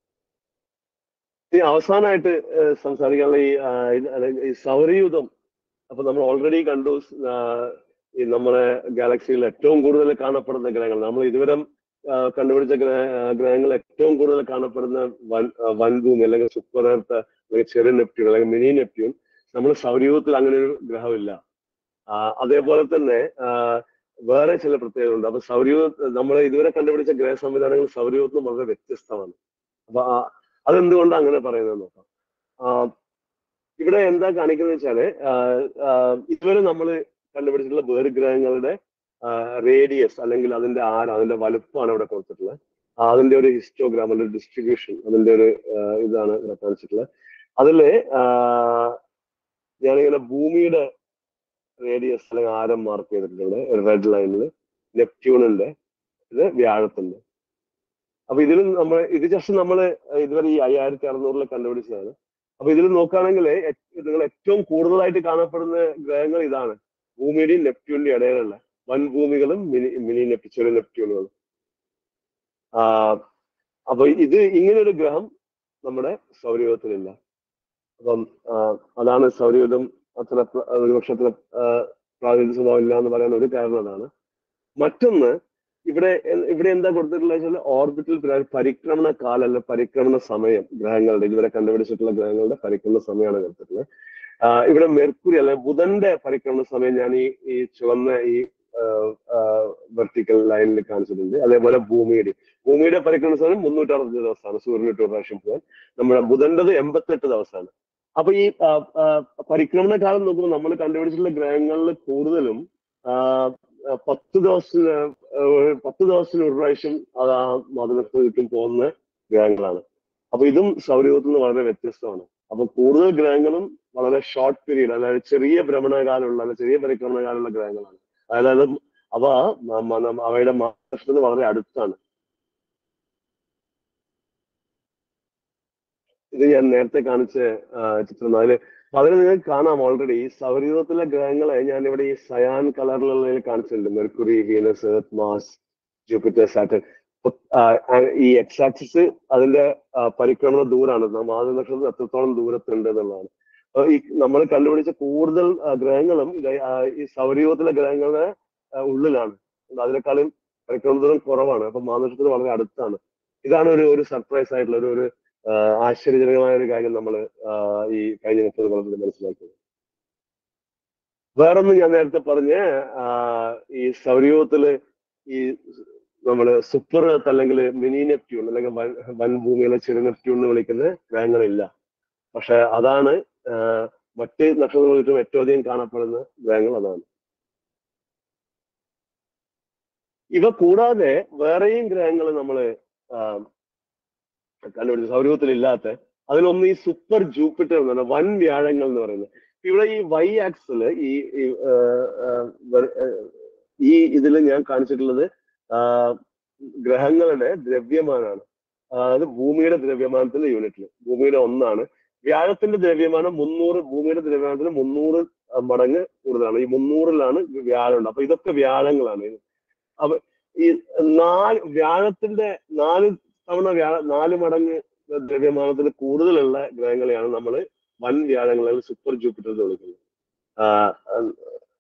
ഇനി അവസാനമായിട്ട് ഏഹ് സംസാരിക്കാനുള്ള ഈ ആ, ഇത് അല്ലെങ്കിൽ ഈ സൗരയൂഥം അപ്പൊ നമ്മൾ ഓൾറെഡി കണ്ടു ആ, ഈ നമ്മുടെ ഗാലക്സിയിൽ ഏറ്റവും കൂടുതൽ കാണപ്പെടുന്ന ഗ്രഹങ്ങൾ നമ്മൾ ഇതുവരെ ആ, കണ്ടുപിടിച്ച ഗ്രഹ ആ, ഗ്രഹങ്ങൾ ഏറ്റവും കൂടുതൽ കാണപ്പെടുന്ന വൻ ആ, വൻഭൂമി അല്ലെങ്കിൽ സൂപ്പർ എർത്ത് അല്ലെങ്കിൽ ചെറിയ നെപ്റ്റ്യൂൺ അല്ലെങ്കിൽ മിനി നെപ്റ്റ്യൂൺ നമ്മൾ സൗരയൂഥത്തിൽ അങ്ങനെ ഒരു ഗ്രഹമില്ല ആ, അതേപോലെ തന്നെ ആ, വേറെ ചില പ്രത്യേകതകളുണ്ട് അപ്പൊ സൗരയൂഥ നമ്മൾ ഇതുവരെ കണ്ടുപിടിച്ച ഗ്രഹ സംവിധാനങ്ങൾ സൗരയൂഥത്തിൽ വളരെ വ്യത്യസ്തമാണ് അപ്പൊ ആ, അതെന്തുകൊണ്ടാണ് അങ്ങനെ പറയുന്നത് നോക്കാം ആ, ഇവിടെ എന്താ കാണിക്കുന്നത് വെച്ചാല് ആ, ആ, ഇതുവരെ നമ്മൾ കണ്ടുപിടിച്ചിട്ടുള്ള വേറെ ഗ്രഹങ്ങളുടെ റേഡിയസ് അല്ലെങ്കിൽ അതിന്റെ ആരം അതിന്റെ വലുപ്പമാണ് ഇവിടെ കൊടുത്തിട്ടുള്ളത് ആ, അതിന്റെ ഒരു ഹിസ്റ്റോഗ്രാം അതിന്റെ ഡിസ്ട്രിബ്യൂഷൻ അതിന്റെ ഒരു ആ, ഇതാണ് ഇവിടെ കാണിച്ചിട്ടുള്ളത് അതില് ആ, ഞാനിങ്ങനെ ഭൂമിയുടെ റേഡിയസ് അല്ലെങ്കിൽ ആരം മാർക്ക് ചെയ്തിട്ടുണ്ട് റെഡ് ലൈനിൽ നെപ്റ്റ്യൂണിന്റെ ഇത് വ്യാഴത്തിന്റെ അപ്പൊ ഇതിൽ നമ്മൾ ഇത് ജസ്റ്റ് നമ്മൾ ഇതുവരെ ഈ അയ്യായിരത്തി അറുന്നൂറിൽ കണ്ടുപിടിച്ചതാണ് അപ്പൊ ഇതിൽ നോക്കുകയാണെങ്കിൽ നിങ്ങൾ ഏറ്റവും കൂടുതലായിട്ട് കാണപ്പെടുന്ന ഗ്രഹങ്ങൾ ഇതാണ് ഭൂമിയുടെയും നെപ്റ്റ്യൂണിന്റെയും ഇടയിലുള്ള വൻഭൂമികളും മിനി മിനി നെപ്റ്റ്യൂ ചെറിയ നെപ്റ്റ്യൂണുകളും ആ അപ്പൊ ഇത് ഇങ്ങനെ ഒരു ഗ്രഹം നമ്മുടെ സൗരയൂഥത്തിലില്ല അപ്പം ആ, അതാണ് സൗരയൂഥം അത്ര പ്ര- ഒരുപക്ഷെ അത്ര ആ, പ്രാതിനിധ്യ സ്വഭാവം ഇല്ല എന്ന് പറയാൻ ഒരു കാരണം അതാണ് മറ്റൊന്ന് ഇവിടെ എ- ഇവിടെ എന്താ കൊടുത്തിട്ടുള്ളത് വെച്ചാൽ ഓർബിറ്റൽ പരിക്രമണ കാലം അല്ല പരിക്രമണ സമയം ഗ്രഹങ്ങളുടെ ഇതുവരെ കണ്ടുപിടിച്ചിട്ടുള്ള ഗ്രഹങ്ങളുടെ പരിക്രമണ സമയമാണ് കൊടുത്തിട്ടുള്ളത് ആ, ഇവിടെ മെർക്കുറി അല്ലെ ബുധന്റെ പരിക്രമണ സമയം ഞാൻ ഈ ഈ ചുവന്ന ഈ വെർട്ടിക്കൽ ലൈനിൽ കാണിച്ചിട്ടുണ്ട് അതേപോലെ ഭൂമിയുടെ ഭൂമിയുടെ പരിക്രമണ സമയം മുന്നൂറ്റി അറുപത് ദിവസമാണ് സൂര്യനിട്ട് ഒരു പ്രാവശ്യം പോകാൻ നമ്മുടെ ബുധന്റേത് എൺപത്തെട്ട് ദിവസമാണ് അപ്പൊ ഈ ആ, ആ, പരിക്രമണ കാലം നോക്കുമ്പോൾ നമ്മൾ കണ്ടുപിടിച്ചിട്ടുള്ള ഗ്രഹങ്ങളിൽ കൂടുതലും ആ, ആ, പത്ത് ദിവസത്തിന് ആ, ഒരു പത്ത് ദിവസത്തിന് ഒരു പ്രാവശ്യം അത് ആ മതനത്തിന് ചുറ്റും പോകുന്ന ഗ്രഹങ്ങളാണ് അപ്പൊ ഇതും സൗരയൂഥത്തിൽ നിന്ന് വളരെ വ്യത്യസ്തമാണ് അപ്പൊ കൂടുതൽ ഗ്രഹങ്ങളും വളരെ ഷോർട്ട് പീരീഡ് അതായത് ചെറിയ ഭ്രമണകാലമുള്ള അല്ലെങ്കിൽ ചെറിയ പരിക്രമണകാലമുള്ള ഗ്രഹങ്ങളാണ് അതായത് അവ മ- മ- അവയുടെ മാസത്തിന് വളരെ അടുത്താണ് ഇത് ഞാൻ നേരത്തെ കാണിച്ച ആ, ചിത്രം അതില് അപ്പൊ അതിൽ നിങ്ങൾക്ക് കാണാം ഓൾറെഡി ഈ സൗരയൂഥത്തിലെ ഗ്രഹങ്ങളെ ഞാൻ ഇവിടെ ഈ സയാൻ കളറിലുള്ളതിൽ കാണിച്ചിട്ടുണ്ട് Mercury Venus Earth Mars Jupiter Saturn ഈ എക്സ് ആക്സിസ് അതിന്റെ ആ, പരിക്രമണ ദൂരാണ് മാതൃ നക്ഷത്രം എത്രത്തോളം ദൂരത്തുണ്ട് എന്നുള്ളതാണ് അപ്പൊ ഈ നമ്മൾ കണ്ടുപിടിച്ച കൂടുതൽ ആ, ഗ്രഹങ്ങളും ഇത് ആ, ഈ സൗരയൂഥത്തിലെ ഗ്രഹങ്ങളുടെ ആ, ഉള്ളിലാണ് അതിനേക്കാളും പരിക്രമണ ദൂരം കുറവാണ് അപ്പൊ മാനക്ഷത്തിന് വളരെ അടുത്താണ് ഇതാണ് ഒരു ഒരു സർപ്രൈസ് ആയിട്ടുള്ള ഒരു ഒരു ആ, ആശ്ചര്യജനകമായ ഒരു കാര്യം നമ്മൾ ഈ കഴിഞ്ഞ മുപ്പത് കൊല്ലത്തിൽ മനസ്സിലാക്കിയത് വേറൊന്നും ഞാൻ നേരത്തെ പറഞ്ഞ ആ, ഈ സൗരയൂഥത്തില് ഈ നമ്മള് സൂപ്പർ എർത്ത് അല്ലെങ്കിൽ മിനി നെപ്റ്റ്യൂൺ അല്ലെങ്കിൽ വൻ വൻഭൂമിയിലെ ചെറിയ നെപ്റ്റ്യൂൺ എന്ന് വിളിക്കുന്ന ഗ്രഹങ്ങളില്ല പക്ഷെ അതാണ് ആ, മറ്റ് നക്ഷത്രങ്ങളിൽ ചുറ്റും ഏറ്റവും അധികം കാണപ്പെടുന്ന ഗ്രഹങ്ങൾ അതാണ് ഇവ കൂടാതെ വേറെയും ഗ്രഹങ്ങൾ നമ്മള് ആ, കണ്ടുപിടിച്ചു സൗരയൂഥത്തിൽ ഇല്ലാത്ത അതിലൊന്ന് ഈ സൂപ്പർ ജൂപ്പിറ്റർ എന്ന് പറഞ്ഞ വൻ വ്യാഴങ്ങൾ എന്ന് പറയുന്നത് ഇവിടെ ഈ വൈ ആക്സില് ഈ ഈ, ആ, ആ, വെ- ആ, ഈ ഇതിൽ ഞാൻ കാണിച്ചിട്ടുള്ളത് ആ, ഗ്രഹങ്ങളുടെ ദ്രവ്യമാനാണ് അതായത് ഭൂമിയുടെ ദ്രവ്യമാനത്തിന്റെ യൂണിറ്റിൽ ഭൂമിയുടെ ഒന്നാണ് വ്യാഴത്തിന്റെ ദ്രവ്യമാനം മുന്നൂറ് ഭൂമിയുടെ ദ്രവ്യമാനത്തിന് മുന്നൂറ് മടങ്ങ് കൂടുതലാണ് ഈ മുന്നൂറിലാണ് വ്യാഴമുണ്ട് അപ്പൊ ഇതൊക്കെ വ്യാഴങ്ങളാണ് ഇത്. അപ്പൊ ഈ നാല് വ്യാഴത്തിന്റെ നാല് തവണ വ്യാഴ നാല് മടങ്ങ് ദ്രവ്യമാനത്തിന് കൂടുതലുള്ള ഗ്രഹങ്ങളെയാണ് നമ്മൾ വൻ വ്യാഴങ്ങൾ അല്ലെങ്കിൽ സൂപ്പർ ജൂപ്പിറ്റർ എന്ന് വിളിക്കുന്നത് ആ,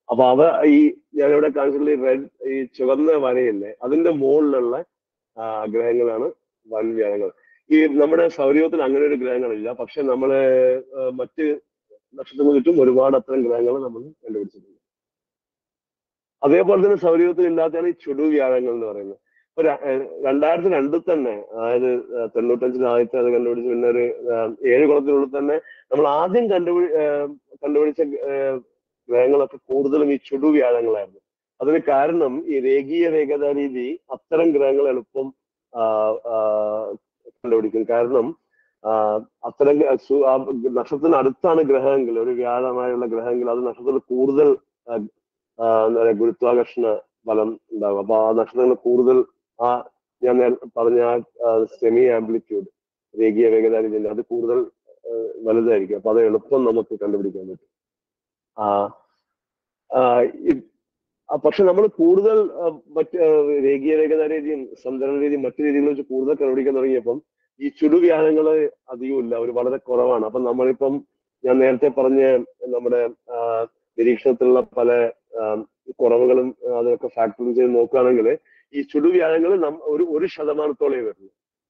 അപ്പൊ അവ ഈ ഞാനിവിടെ കാണിച്ചിട്ടുള്ള ഈ റെഡ് ഈ ചുവന്ന വരയില്ലേ അതിന്റെ മുകളിലുള്ള ആ, ഗ്രഹങ്ങളാണ് വൻ വ്യാഴങ്ങൾ ഈ നമ്മുടെ സൗരയൂഥത്തിൽ അങ്ങനെ ഒരു ഗ്രഹങ്ങളില്ല പക്ഷെ നമ്മള് ആ, മറ്റ് നക്ഷത്രങ്ങൾ ചുറ്റും ഒരുപാട് അത്തരം ഗ്രഹങ്ങൾ നമ്മൾ കണ്ടുപിടിച്ചിട്ടുണ്ട് അതേപോലെ തന്നെ സൗരയൂഥത്തിൽ ഇല്ലാത്തതാണ് ഈ ചുടു വ്യാഴങ്ങൾ എന്ന് പറയുന്നത് ഇപ്പൊ ര- ഏഹ് രണ്ടായിരത്തി രണ്ടിൽ തന്നെ അതായത് ഏഹ് തൊണ്ണൂറ്റഞ്ചിൽ ആദ്യത്തെ അത് കണ്ടുപിടിച്ച് പിന്നെ ഒരു ഏഹ് ഏഴ് കുളത്തിനുള്ളിൽ തന്നെ നമ്മൾ ആദ്യം കണ്ടുപിടി ഏഹ് കണ്ടുപിടിച്ച ഏഹ് ഗ്രഹങ്ങളൊക്കെ കൂടുതലും ഈ ചുടു വ്യാഴങ്ങളായിരുന്നു അതിന് കാരണം ഈ രേഖീയ വേഗത രീതി അത്തരം ഗ്രഹങ്ങൾ എളുപ്പം ആഹ് ആഹ് കണ്ടുപിടിക്കും കാരണം ആഹ് അത്തരം ഗ്ര- സു- ആ നക്ഷത്രത്തിന് അടുത്താണ് ഗ്രഹമെങ്കിൽ ഒരു വ്യാഴമായുള്ള ഗ്രഹമെങ്കിൽ അത് നക്ഷത്രത്തിൽ കൂടുതൽ ആഹ് ആഹ് എന്താ പറയാ ഗുരുത്വാകർഷണ ബലം ഉണ്ടാകും അപ്പൊ ആ നക്ഷത്രങ്ങൾ കൂടുതൽ ആ ഞാൻ നേരത്തെ പറഞ്ഞ ആ സെമി ആംപ്ലിറ്റ്യൂഡ് രേഖീയ വേഗത രീതിയിൽ അത് കൂടുതൽ ആഹ് വലുതായിരിക്കും അപ്പൊ അത് എളുപ്പം നമുക്ക് കണ്ടുപിടിക്കാൻ പറ്റും ആ ആ, ഇ- ആ, പക്ഷെ നമ്മൾ കൂടുതൽ ആ, മറ്റ് ആ, രേഖീയ വേഗത രീതിയും സഞ്ചരണ രീതിയും മറ്റു രീതികളെ വെച്ച് കൂടുതൽ കണ്ടുപിടിക്കാൻ തുടങ്ങിയപ്പം ഈ ചുടുവ്യാഴങ്ങള് അധികമില്ല ഒരു വളരെ കുറവാണ് അപ്പൊ നമ്മളിപ്പം ഞാൻ നേരത്തെ പറഞ്ഞ നമ്മുടെ ആ, നിരീക്ഷണത്തിലുള്ള പല ആ, കുറവുകളും ആ, അതൊക്കെ ഫാക്ടർ ചെയ്ത് നോക്കുകയാണെങ്കിൽ ഈ ചുടുവ്യാഴങ്ങൾ നം ഒരു ഒരു ശതമാനത്തോളേ വരുന്നു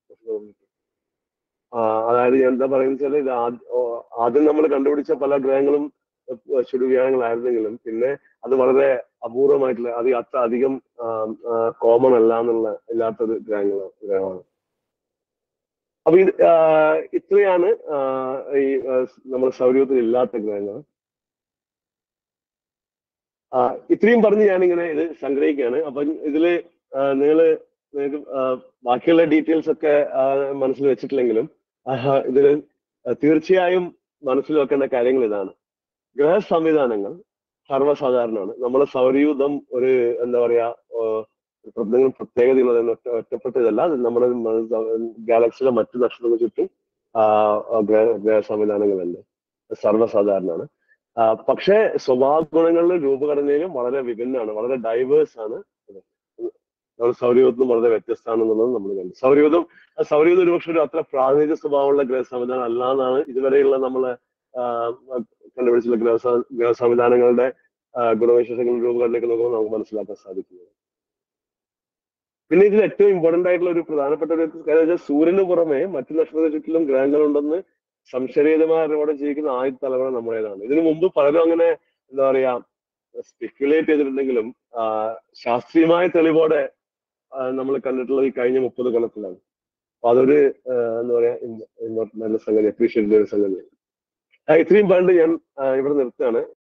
ആ, അതായത് ഞാൻ എന്താ പറയുന്നത് വെച്ചാൽ ഇത് ആദ്യ- ഓ, ആദ്യം നമ്മൾ കണ്ടുപിടിച്ച പല ഗ്രഹങ്ങളും ചുടുവ്യാഴങ്ങളായിരുന്നെങ്കിലും പിന്നെ അത് വളരെ അപൂർവമായിട്ടുള്ള അത് അത്ര അധികം കോമൺ അല്ല എന്നുള്ള ഇല്ലാത്തൊരു ഗ്രഹങ്ങളാണ് ഗ്രഹമാണ് അപ്പൊ ഇത് ആ, ഇത്രയാണ് ആ, ഈ ആ, നമ്മുടെ സൗരയൂഥത്തിൽ ഇല്ലാത്ത ഗ്രഹങ്ങൾ ആ, ഇത്രയും പറഞ്ഞ് ഞാനിങ്ങനെ ഇത് സംഗ്രഹിക്കുകയാണ് അപ്പൊ ഇതില് ആ, നിങ്ങള് നിങ്ങൾക്ക് ആ, ബാക്കിയുള്ള ഡീറ്റെയിൽസ് ഒക്കെ ആ, മനസ്സിൽ വെച്ചിട്ടില്ലെങ്കിലും ആഹ്, ഇതില് തീർച്ചയായും മനസ്സിൽ വെക്കേണ്ട കാര്യങ്ങൾ ഇതാണ് ഗ്രഹ സംവിധാനങ്ങൾ സർവ്വസാധാരണമാണ് നമ്മുടെ സൗരയൂഥം ഒരു എന്താ പറയാ ഏഹ്, എന്തെങ്കിലും പ്രത്യേകതയുള്ളത് ഒറ്റ ഒറ്റപ്പെട്ടതല്ല അത് നമ്മുടെ ഗാലക്സിയിലെ മറ്റു നക്ഷത്രങ്ങൾ ചുറ്റും ആ, ആ, ഗ്രഹ ഗ്രഹ സംവിധാനങ്ങളുണ്ട് സർവ്വസാധാരണമാണ് ആ, പക്ഷേ സ്വഭാവ ഗുണങ്ങളിലും രൂപഘടനയിലും വളരെ വിഭിന്നമാണ് വളരെ ഡൈവേഴ്സ് ആണ് ഇത്. നമ്മുടെ സൗരയൂഥം വളരെ വ്യത്യസ്തമാണെന്നുള്ളത് നമ്മൾ കണ്ടു സൗരയൂഥം സൗരയൂഥം ഒരുപക്ഷെ ഒരു അത്ര പ്രാതിനിധ്യ സ്വഭാവമുള്ള ഗ്രഹ സംവിധാനം അല്ല എന്നാണ് ഇതുവരെയുള്ള നമ്മള് ആ, കണ്ടുപിടിച്ചുള്ള ഗ്രഹ സ- ഗ്രഹ സംവിധാനങ്ങളുടെ ആ, ഗുണവിശേഷങ്ങളും രൂപഘടനയൊക്കെ നോക്കുമ്പോൾ നമുക്ക് മനസ്സിലാക്കാൻ സാധിക്കുന്നത് പിന്നെ ഇതിൽ ഏറ്റവും ഇമ്പോർട്ടന്റ് ആയിട്ടുള്ള ഒരു പ്രധാനപ്പെട്ട ഒരു കാര്യം വെച്ചാൽ സൂര്യന് പുറമെ മറ്റു നക്ഷത്ര ചുറ്റിലും ഗ്രഹങ്ങളുണ്ടെന്ന് സംശയരഹിതമായ അറിവോടെ ജീവിക്കുന്ന ആദ്യ തലമുറ നമ്മുടേതാണ് ഇതിനു മുമ്പ് പലരും അങ്ങനെ എന്താ പറയാ സ്പെക്യുലേറ്റ് ചെയ്തിട്ടുണ്ടെങ്കിലും ആ, ശാസ്ത്രീയമായ തെളിവോടെ നമ്മൾ കണ്ടിട്ടുള്ളത് ഈ കഴിഞ്ഞ മുപ്പത് കൊല്ലത്തിലാണ് അപ്പൊ അതൊരു ആ, എന്താ പറയാ ഇമ്പ- ഇമ്പ- നല്ല സംഗതി അപ്രീഷിയേറ്റ് ചെയ്ത ഒരു സംഗതി ആ, ഇത്രയും പണ്ട് ഞാൻ ആ, ഇവിടെ നിർത്തുകയാണ്